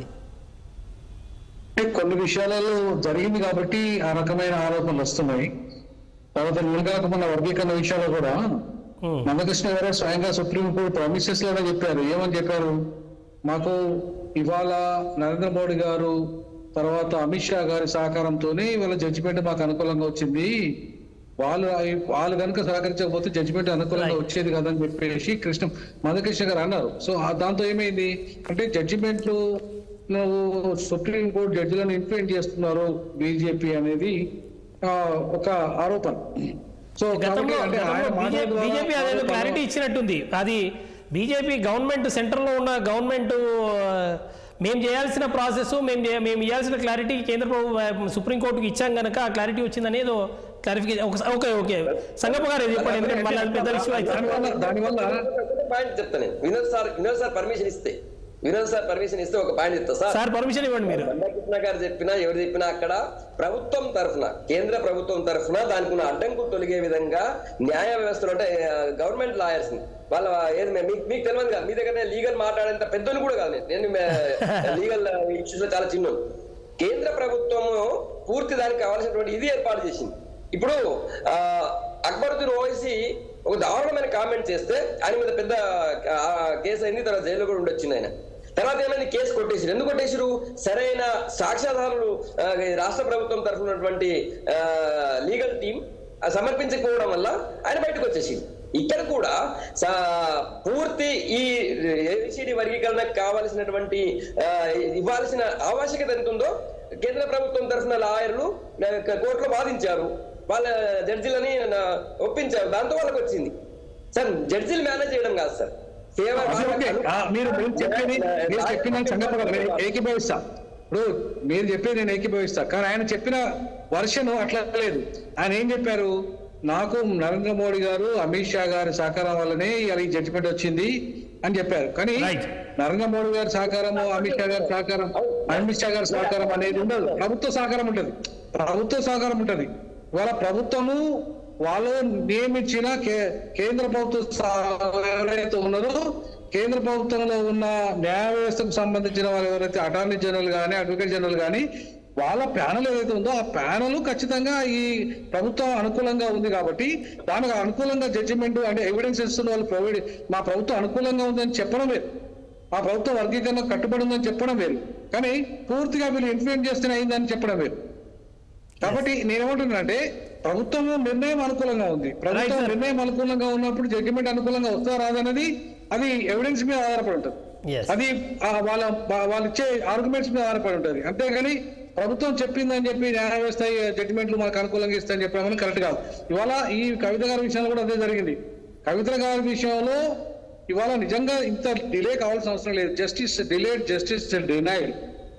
G: అంటే కొన్ని విషయాలలో జరిగింది కాబట్టి ఆ రకమైన ఆరోపణలు వస్తున్నాయి తర్వాత నిలగాక మన వర్గీకరణ విషయాలు కూడా
A: Hmm.
G: మందకృష్ణ గారు స్వయంగా సుప్రీం కోర్టు ప్రామిసెస్ లోనే చెప్పారు ఏమని చెప్పారు మాకు ఇవాళ నరేంద్ర మోడీ గారు తర్వాత అమిత్ షా గారి సహకారంతోనే ఇవాళ జడ్జిమెంట్ మాకు అనుకూలంగా వచ్చింది వాళ్ళు వాళ్ళు కనుక సహకరించకపోతే జడ్జిమెంట్ అనుకూలంగా
A: Right.
G: వచ్చేది కదని చెప్పేసి కృష్ణ మందకృష్ణ గారు అన్నారు సో ఆ దాంతో ఏమైంది అంటే జడ్జిమెంట్లు నువ్వు సుప్రీం కోర్టు జడ్జిలను ఇన్ఫ్లుయెన్స్ చేస్తున్నారు బీజేపీ అనేది ఆ, ఒక ఆరోపణ సో కాబట్టి
A: గతంలో
G: అంటే ఆయన మాటల ద్వారా
A: బీజేపీ అదేదో
G: ఆరోపణ-
A: క్లారిటీ ఇచ్చినట్టుంది అది బీజేపీ గవర్నమెంట్ సెంట్రల్లో ఉన్న గవర్నమెంట్ మేము చేయాల్సిన ప్రాసెస్ మేము చే- మేము ఇవ్వాల్సిన క్లారిటీ కేంద్ర ప్రభు సుప్రీంకోర్టుకి ఇచ్చాం కనుక ఆ క్లారిటీ వచ్చిందని ఏదో క్లారిఫికేషన్ ఓకే ఓకే సంగప్ప గారు ఇది చెప్పండి ఎందుకంటే మళ్ళీ అది పెద్ద ఇష్యూ అవుతుంది
G: దానివల్ల దానివల్ల
F: పాయింట్ చెప్తాను నేను. Vinod sir Vinod sir permission ఇస్తే వినోద్ సార్ పర్మిషన్ ఇస్తే ఒక పాయింట్ ఇస్తా సార్
A: సార్ పర్మిషన్ ఇవ్వండి మీరు
F: కృష్ణ గారు చెప్పినా ఎవరు చెప్పినా అక్కడ ప్రభుత్వం తరఫున కేంద్ర ప్రభుత్వం తరఫున దానికి ఉన్న అడ్డంకు తొలగే విధంగా న్యాయ వ్యవస్థలు అంటే గవర్నమెంట్ లాయర్స్ వాళ్ళ ఏది మే- మీకు మీకు తెలియదు కదా మీ దగ్గర లీగల్ మాట్లాడేంత పెద్దలు కూడా కాదు నేను. నేను లీగల్ ఇష్యూస్ లో చాలా చిన్న కేంద్ర ప్రభుత్వము పూర్తి దానికి కావాల్సినటువంటి ఇది ఏర్పాటు చేసింది ఇప్పుడు ఆ, అక్బరుద్దీన్ ఓవైసీ ఒక దారుణమైన కామెంట్ చేస్తే ఆయన మీద పెద్ద ఆ, కేసు అయింది తర్వాత జైల్లో కూడా ఉండొచ్చింది ఆయన తర్వాత ఏమైంది కేసు కొట్టేసారు ఎందుకు కొట్టేసారు సరైన సాక్ష్యాధారాలు ఆ, ఈ రాష్ట్ర ప్రభుత్వం తరఫున ఉన్నటువంటి లీగల్ టీం సమర్పించకపోవడం వల్ల ఆయన బయటకు వచ్చేసింది ఇక్కడ కూడా సా- పూర్తి ఈ ఏబిసిడి వర్గీకరణకు కావలసినటువంటి ఆ, ఇవ్వాల్సిన ఆవశ్యకత ఎంత ఉందో కేంద్ర ప్రభుత్వం తరఫున లాయర్లు ఆ, కోర్టులో వాదించారు వాళ్ళ జడ్జిలని నా- ఒప్పించారు దాంతో వాళ్ళకి వచ్చింది సార్ జడ్జిలు మేనేజ్ చేయడం కాదు సార్ సేవ
G: అసలు ఓకే. ఆ, మీరు మీరు చెప్పేది మీరు చెప్పిన సంగతి నేను ఏకీభవిస్తా ఇప్పుడు మీరు చెప్పేది నేను ఏకీభవిస్తా కానీ ఆయన చెప్పిన వర్షన్ అట్లా లేదు ఆయన ఏం చెప్పారు నాకు నరేంద్ర మోడీ గారు అమిత్ షా గారి సహకారం వల్లనే ఇవాళ ఈ జడ్జిమెంట్ వచ్చింది అని చెప్పారు కానీ
A: Right.
G: నరేంద్ర మోడీ గారి సహకారము అమిత్ షా గారి సహకారం అమిత్ షా గారి సహకారం అనేది ఉండదు ప్రభుత్వ సహకారం ఉంటది ప్రభుత్వ సహకారం ఉంటది ఇవాళ ప్రభుత్వము వాళ్ళు నియమించిన కే- కేంద్ర ప్రభుత్వ సా- ఎవరైతే ఉన్నారో కేంద్ర ప్రభుత్వంలో ఉన్న న్యాయ వ్యవస్థకు సంబంధించిన వాళ్ళు ఎవరైతే అటార్నీ జనరల్ కానీ అడ్వకేట్ జనరల్ కానీ వాళ్ళ ప్యానల్ ఏదైతే ఉందో ఆ ప్యానల్ ఖచ్చితంగా ఈ ప్రభుత్వం అనుకూలంగా ఉంది కాబట్టి దానికి అనుకూలంగా జడ్జిమెంట్ అంటే ఎవిడెన్స్ ఇస్తున్న వాళ్ళు ప్రొవైడ్ మా ప్రభుత్వం అనుకూలంగా ఉందని చెప్పడం వేరు మా ప్రభుత్వం వర్గీకరణ కట్టుబడి ఉందని చెప్పడం వేరు కానీ పూర్తిగా వీళ్ళు ఇన్ఫ్లుయెన్స్ చేస్తేనే అయిందని చెప్పడం వేరు కాబట్టి నేనేమంటున్నానంటే ప్రభుత్వం నిర్ణయం అనుకూలంగా ఉంది ప్రభుత్వం
A: sir.
G: నిర్ణయం అనుకూలంగా ఉన్నప్పుడు జడ్జిమెంట్ అనుకూలంగా వస్తా రాదనేది అది ఎవిడెన్స్ మీద ఆధారపడి ఉంటుంది
A: Yes.
G: అది ఆ వాళ్ళ వా- వాళ్ళు ఇచ్చే ఆర్గ్యుమెంట్స్ మీద ఆధారపడి ఉంటుంది అంతేగాని ప్రభుత్వం చెప్పిందని చెప్పి న్యాయ వ్యవస్థ జడ్జిమెంట్లు మనకు అనుకూలంగా ఇస్తాయని చెప్పడం కరెక్ట్ కాదు ఇవాళ ఈ కవిత గారి విషయంలో కూడా అదే జరిగింది కవిత గారి విషయంలో ఇవాళ నిజంగా ఇంత డిలే కావాల్సిన అవసరం లేదు జస్టిస్ డిలేడ్ జస్టిస్ డినైడ్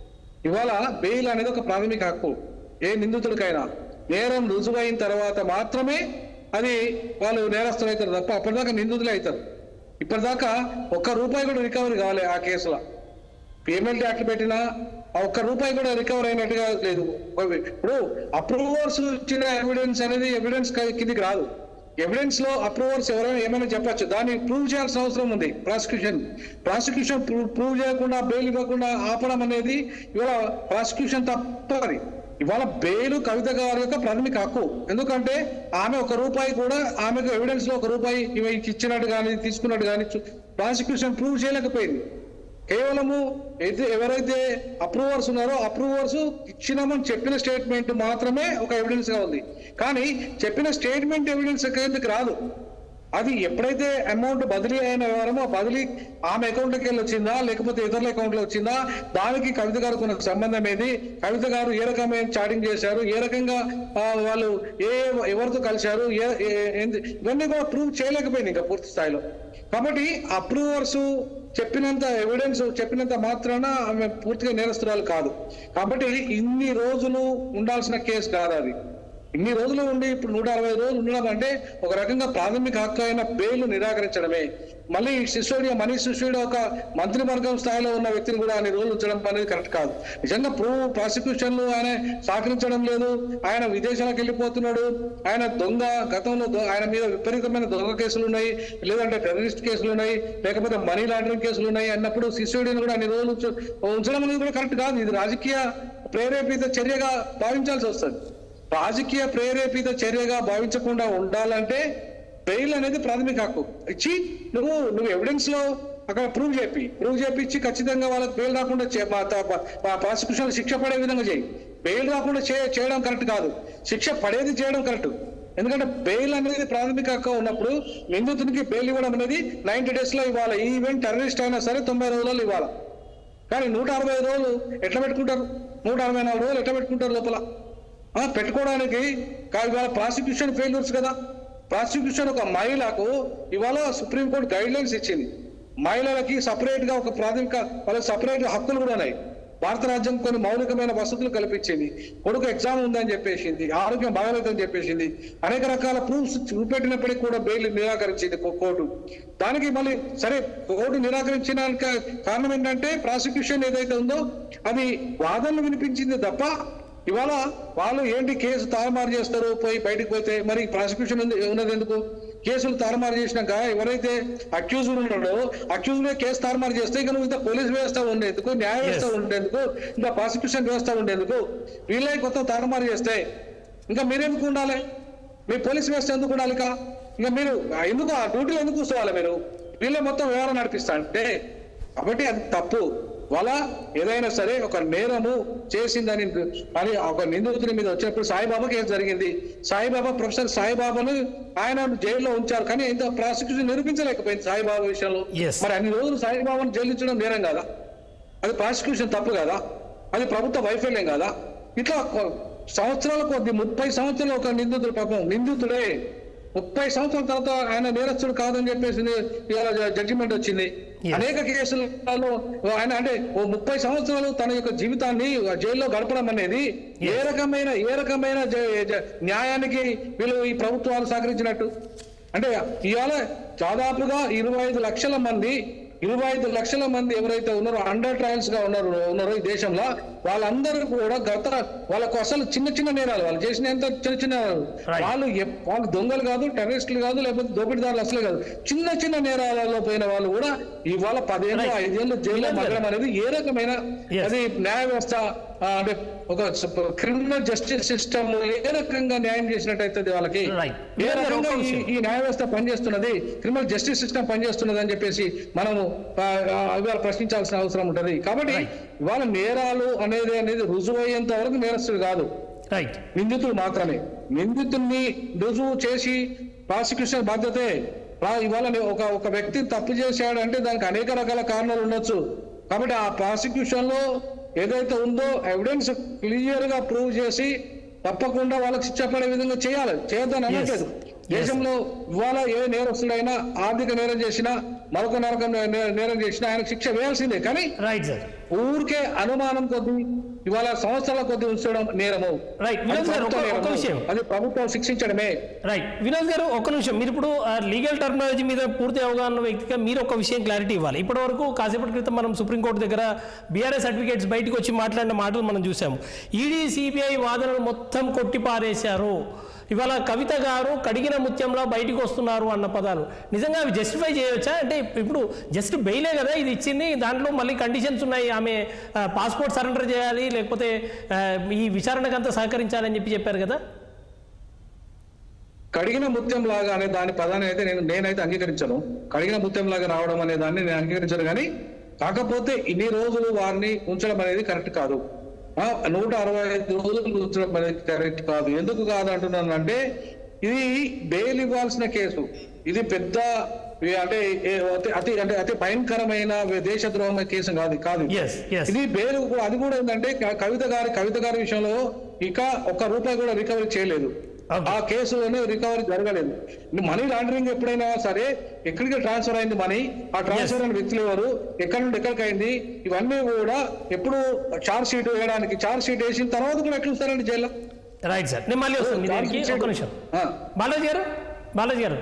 G: ఇవాళ బెయిల్ అనేది ఒక ప్రాథమిక హక్కు ఏ నిందితుడికైనా నేరం రుజువైన తర్వాత మాత్రమే అది వాళ్ళు నేరస్తులు అవుతారు తప్ప అప్పటిదాకా నిందితులే అవుతారు ఇప్పటిదాకా ఒక్క రూపాయి కూడా రికవరీ కావాలి ఆ కేసులో పేమెంట్ యాక్ట్ పెట్టినా ఆ ఒక్క రూపాయి కూడా రికవర్ అయినట్టుగా లేదు ఇప్పుడు అప్రూవర్స్ ఇచ్చిన ఎవిడెన్స్ అనేది ఎవిడెన్స్ కిందికి రాదు ఎవిడెన్స్ లో అప్రూవర్స్ ఎవరైనా ఏమైనా చెప్పొచ్చు దాన్ని ప్రూవ్ చేయాల్సిన అవసరం ఉంది ప్రాసిక్యూషన్ ప్రాసిక్యూషన్ ప్రూవ్ చేయకుండా బెయిల్ ఇవ్వకుండా ఆపడం అనేది ఇవాళ ప్రాసిక్యూషన్ తప్పది ఇవాళ బెయిల్ కవిత గారి యొక్క ప్రాథమిక హక్కు ఎందుకంటే ఆమె ఒక రూపాయి కూడా ఆమెకు ఎవిడెన్స్ లో ఒక రూపాయి ఇవి ఇచ్చినట్టు కానీ తీసుకున్నట్టు కానీ ప్రాసిక్యూషన్ ప్రూవ్ చేయలేకపోయింది కేవలము అయితే ఎవరైతే అప్రూవర్స్ ఉన్నారో అప్రూవర్స్ ఇచ్చినామని చెప్పిన స్టేట్మెంట్ మాత్రమే ఒక ఎవిడెన్స్ గా ఉంది కానీ చెప్పిన స్టేట్మెంట్ ఎవిడెన్స్ కిందకి రాదు అది ఎప్పుడైతే అమౌంట్ బదిలీ అయిన వివరమో ఆ బదిలీ ఆమె అకౌంట్కి వెళ్ళి వచ్చిందా లేకపోతే ఇతరుల అకౌంట్ లో వచ్చిందా దానికి కవిత గారికి ఉన్న సంబంధం ఏది కవిత గారు ఏ రకమైన చాటింగ్ చేశారు ఏ రకంగా ఆ, వాళ్ళు ఏ ఎవరితో కలిశారు ఏ ఏ- ఏంది- ఇవన్నీ కూడా ప్రూవ్ చేయలేకపోయింది ఇంకా పూర్తి స్థాయిలో కాబట్టి అప్రూవర్స్ చెప్పినంత ఎవిడెన్స్ చెప్పినంత మాత్రాన ఆమె పూర్తిగా నేరస్తురాలు కాదు కాబట్టి ఇన్ని రోజులు ఉండాల్సిన కేసు కాదు అది ఇన్ని రోజులు ఉండి ఇప్పుడు నూట అరవై రోజులు ఉండడం అంటే ఒక రకంగా ప్రాథమిక హక్కు అయిన బెయిల్ నిరాకరించడమే మళ్ళీ సిసోడియా మనీష్ సిసోడియా ఒక మంత్రివర్గం స్థాయిలో ఉన్న వ్యక్తిని కూడా అన్ని రోజులు ఉంచడం అనేది కరెక్ట్ కాదు నిజంగా ప్రూవ్ ప్రాసిక్యూషన్లు ఆయన సహకరించడం లేదు ఆయన విదేశాలకు వెళ్ళిపోతున్నాడు ఆయన దొంగ గతంలో దొ- ఆయన మీద విపరీతమైన దొంగ కేసులు ఉన్నాయి లేదంటే టెర్రరిస్ట్ కేసులు ఉన్నాయి లేకపోతే మనీ లాండరింగ్ కేసులు ఉన్నాయి అన్నప్పుడు సిసోడియాని కూడా అన్ని రోజులు ఉంచ- ఉంచడం అనేది కూడా కరెక్ట్ కాదు ఇది రాజకీయ ప్రేరేపిత చర్యగా భావించాల్సి వస్తుంది రాజకీయ ప్రేరేపిత చర్యగా భావించకుండా ఉండాలంటే బెయిల్ అనేది ప్రాథమిక హక్కు ఇచ్చి నువ్వు నువ్వు ఎవిడెన్స్ లో అక్కడ ప్రూవ్ చెప్పి ప్రూవ్ చేపించి ఖచ్చితంగా వాళ్ళకి బెయిల్ రాకుండా చే- మా త- మా ప్రాసిక్యూషన్ శిక్ష పడే విధంగా చేయి బెయిల్ రాకుండా చే- చేయడం కరెక్ట్ కాదు శిక్ష పడేది చేయడం కరెక్ట్ ఎందుకంటే బెయిల్ అనేది ప్రాథమిక హక్కు ఉన్నప్పుడు నిందితునికి బెయిల్ ఇవ్వడం అనేది నైన్టీ డేస్ లో ఇవ్వాలి ఈ ఈవెంట్ టెర్రరిస్ట్ అయినా సరే తొంభై రోజుల్లో ఇవ్వాలి కానీ నూట అరవై రోజులు ఎట్లా పెట్టుకుంటారు నూట అరవై నాలుగు రోజులు ఎట్లా పెట్టుకుంటారు లోపల ఆ, పెట్టుకోవడానికి కా- ఇవాళ ప్రాసిక్యూషన్ ఫెయిల్యూర్స్ కదా ప్రాసిక్యూషన్ ఒక మహిళకు ఇవాళ సుప్రీంకోర్టు గైడ్ లైన్స్ ఇచ్చింది మహిళలకి సపరేట్ గా ఒక ప్రాథమిక వాళ్ళకి సపరేట్ హక్కులు కూడా ఉన్నాయి భారత రాజ్యం కొన్ని మౌలికమైన వసతులు కల్పించింది కొడుకు ఎగ్జామ్ ఉందని చెప్పేసింది ఆరోగ్యం బాగలేదని చెప్పేసింది అనేక రకాల ప్రూఫ్స్ చూపెట్టినప్పటికీ కూడా బెయిల్ నిరాకరించింది కో- కోర్టు దానికి మళ్ళీ సరే కోర్టు నిరాకరించిన కారణం ఏంటంటే ప్రాసిక్యూషన్ ఏదైతే ఉందో అది వాదనలు వినిపించింది తప్ప ఇవాళ వాళ్ళు ఏంటి కేసు తారుమారు చేస్తారు పోయి బయటకు పోతే మరి ప్రాసిక్యూషన్ ఉంది ఉన్నది ఎందుకు కేసులు తారుమారు చేసినాక ఎవరైతే అక్యూజ్డ్ ఉన్నాడో అక్యూజ్డ్ కేసు తారుమారు చేస్తే ఇక నువ్వు ఇంత పోలీస్ వ్యవస్థ ఉండేందుకు న్యాయ వ్యవస్థ ఉండేందుకు ఇంకా ప్రాసిక్యూషన్ వ్యవస్థ ఉండేందుకు వీళ్ళే కొత్త తారుమారు చేస్తే ఇంకా మీరెందుకు ఉండాలి మీ పోలీస్ వ్యవస్థ ఎందుకు ఉండాలి ఇక ఇంకా మీరు ఎందుకు ఆ డ్యూటీలో ఎందుకు కూర్చోవాలి మీరు వీళ్ళే మొత్తం వ్యవహారం నడిపిస్తా అంటే కాబట్టి అది తప్పు వాళ్ళ ఏదైనా సరే ఒక నేరము చేసిందని అని ఒక నిందితుడి మీద వచ్చినప్పుడు సాయిబాబా కేసు జరిగింది సాయిబాబా ప్రొఫెసర్ సాయిబాబాను ఆయన జైల్లో ఉంచారు కానీ ఇంత ప్రాసిక్యూషన్ నిరూపించలేకపోయింది సాయిబాబా విషయంలో
A: Yes.
G: మరి అన్ని రోజులు సాయిబాబాను జైలుంచడం నేరం కాదా అది ప్రాసిక్యూషన్ తప్పు కదా అది ప్రభుత్వ వైఫల్యం కదా ఇట్లా కొ- సంవత్సరాల కొద్ది ముప్పై సంవత్సరాలు ఒక నిందితుడు పాపం నిందితుడే ముప్పై సంవత్సరాల తర్వాత ఆయన నేరస్తుడు కాదని చెప్పేసి ఇవాళ జడ్జిమెంట్ వచ్చింది
A: Yes.
G: అనేక కేసులలో ఆయన అంటే ఓ ముప్పై సంవత్సరాలు తన యొక్క జీవితాన్ని జైల్లో గడపడం అనేది ఏ రకమైన ఏ రకమైన జ- జ- న్యాయానికి వీళ్ళు ఈ ప్రభుత్వాలు సహకరించినట్టు అంటే ఇవాళ దాదాపుగా ఇరవై ఐదు లక్షల మంది ఇరవై ఐదు లక్షల మంది ఎవరైతే ఉన్నారో అండర్ ట్రయల్స్ గా ఉన్నారు ఉన్నారో ఈ దేశంలో వాళ్ళందరూ కూడా గత వాళ్ళకు అసలు చిన్న చిన్న నేరాలు వాళ్ళు చేసిన ఎంత చిన్న చిన్న నేరాలు.
A: Right.
G: వాళ్ళు ఎప్- వాళ్ళు దొంగలు కాదు టెర్రరిస్టులు కాదు లేకపోతే దోపిడీదారులు అసలే కాదు చిన్న చిన్న నేరాలలో పోయిన వాళ్ళు కూడా ఇవాళ పదేళ్ళు
A: Right.
G: ఐదేళ్ళు జైల్లో
A: Yes, sir.
G: మగ్గడం అనేది ఏ రకమైన
A: Yes.
G: అది న్యాయ వ్యవస్థ ఆ, అంటే ఒక క్రిమినల్ జస్టిస్ సిస్టమ్ ఏ రకంగా న్యాయం చేసినట్టయితే వాళ్ళకి
A: Right.
G: ఏ
A: Yes, sir,
G: రకంగా
A: ఒక
G: ఈ
A: విషయం.
G: ఈ న్యాయ వ్యవస్థ పనిచేస్తున్నది క్రిమినల్ జస్టిస్ సిస్టమ్ పనిచేస్తున్నది అని చెప్పేసి మనము ఆ, ఆ, ఇవాళ ప్రశ్నించాల్సిన అవసరం ఉంటది కాబట్టి
A: Right.
G: ఇవాళ నేరాలు అనేది అనేది రుజువు అయ్యేంత వరకు నేరస్తుడు కాదు
A: రైట్
G: నిందితులు మాత్రమే నిందితుల్ని రుజువు చేసి ప్రాసిక్యూషన్ బాధ్యతే రా- ఇవాళ నీ ఒక ఒక వ్యక్తి తప్పు చేశాడు అంటే దానికి అనేక రకాల కారణాలు ఉండొచ్చు కాబట్టి ఆ ప్రాసిక్యూషన్ లో ఏదైతే ఉందో ఎవిడెన్స్ క్లియర్ గా ప్రూవ్ చేసి తప్పకుండా వాళ్ళకి శిక్ష పడే విధంగా చేయాలి చేయొద్దని అనట్లేదు దేశంలో ఇవాళ ఏ నేరస్తుడైనా ఆర్థిక నేరం చేసినా మరొక నరకం నే- నేరం చేసినా ఆయనకు శిక్ష వేయాల్సిందే కానీ
A: రైట్ సార్
G: ఊరికే అనుమానం కొద్ది ఇవాళ సంవత్సరాల కొద్ది ఉంచడం నేరము
A: Right.
G: అది
A: వినోద్ గారు,
G: ప్రభుత్వ
A: ఒక- ఒక
G: నేరము.
A: విషయం.
G: అది ప్రభుత్వం శిక్షించడమే
A: రైట్ వినోద్ గారు ఒక నిమిషం మీరు ఇప్పుడు లీగల్ టర్మినాలజీ మీద పూర్తి అవగాహన ఉన్న వ్యక్తిగా మీరు ఒక విషయం క్లారిటీ ఇవ్వాలి ఇప్పటి వరకు కాసేపటి క్రితం మనం సుప్రీంకోర్టు దగ్గర బీఆర్ఎస్ సర్టిఫికేట్స్ బయటకు వచ్చి మాట్లాడిన మాటలు మనం చూసాము ఈడీ సిబిఐ వాదనలు మొత్తం కొట్టి పారేశారు ఇవాళ కవిత గారు కడిగిన ముత్యంలో బయటికి వస్తున్నారు అన్న పదాలు నిజంగా అవి జస్టిఫై చేయవచ్చా అంటే ఇప్పుడు జస్ట్ బెయిలే కదా ఇది ఇచ్చింది దాంట్లో మళ్ళీ కండిషన్స్ ఉన్నాయి ఆమె పాస్పోర్ట్ సరెండర్ చేయాలి లేకపోతే ఆ, ఈ విచారణకంతా సహకరించాలని చెప్పి చెప్పారు కదా
G: కడిగిన ముత్యం లాగా అనే దాని పదాన్ని అయితే నేను నేనైతే అంగీకరించను కడిగిన ముత్యం లాగా రావడం అనే దాన్ని నేను అంగీకరించను కానీ కాకపోతే ఇన్ని రోజులు వారిని ఉంచడం అనేది కరెక్ట్ కాదు ఆ, నూట అరవై ఐదు రోజులు ఉంచడం అనేది కరెక్ట్ కాదు ఎందుకు కాదు అంటున్నాను అంటే ఇది బెయిల్ ఇవ్వాల్సిన కేసు ఇది పెద్ద ఈ అంటే ఏ- అతి- అతి అంటే అతి భయంకరమైన దేశద్రోహం కేసు కాదు కాదు ఇది.
A: Yes, yes.
G: ఇది బెయిల్ కూడా- అది కూడా ఏంటంటే క- కవిత గారి కవిత గారి విషయంలో ఇక ఒక్క రూపాయి కూడా రికవరీ చేయలేదు
A: Okay.
G: ఆ కేసులోనే రికవరీ జరగలేదు మనీ లాండరింగ్ ఎప్పుడైనా సరే ఎక్కడికి ట్రాన్స్ఫర్ అయింది మనీ ఆ ట్రాన్స్ఫర్ అయిన వ్యక్తులు ఎవరు ఎక్కడి నుండి ఎక్కడికి అయింది ఇవన్నీ కూడా ఎప్పుడు చార్జ్ షీట్ వేయడానికి చార్జ్ షీట్ వేసిన తర్వాత కూడా ఎట్లా ఇస్తారండి జైల్లో
A: రైట్ సార్ నేను మళ్ళీ వస్తాను మీ దగ్గరికి ఒక నిమిషం
G: ఆ.
A: బాలాజీ గారు బాలాజీ గారు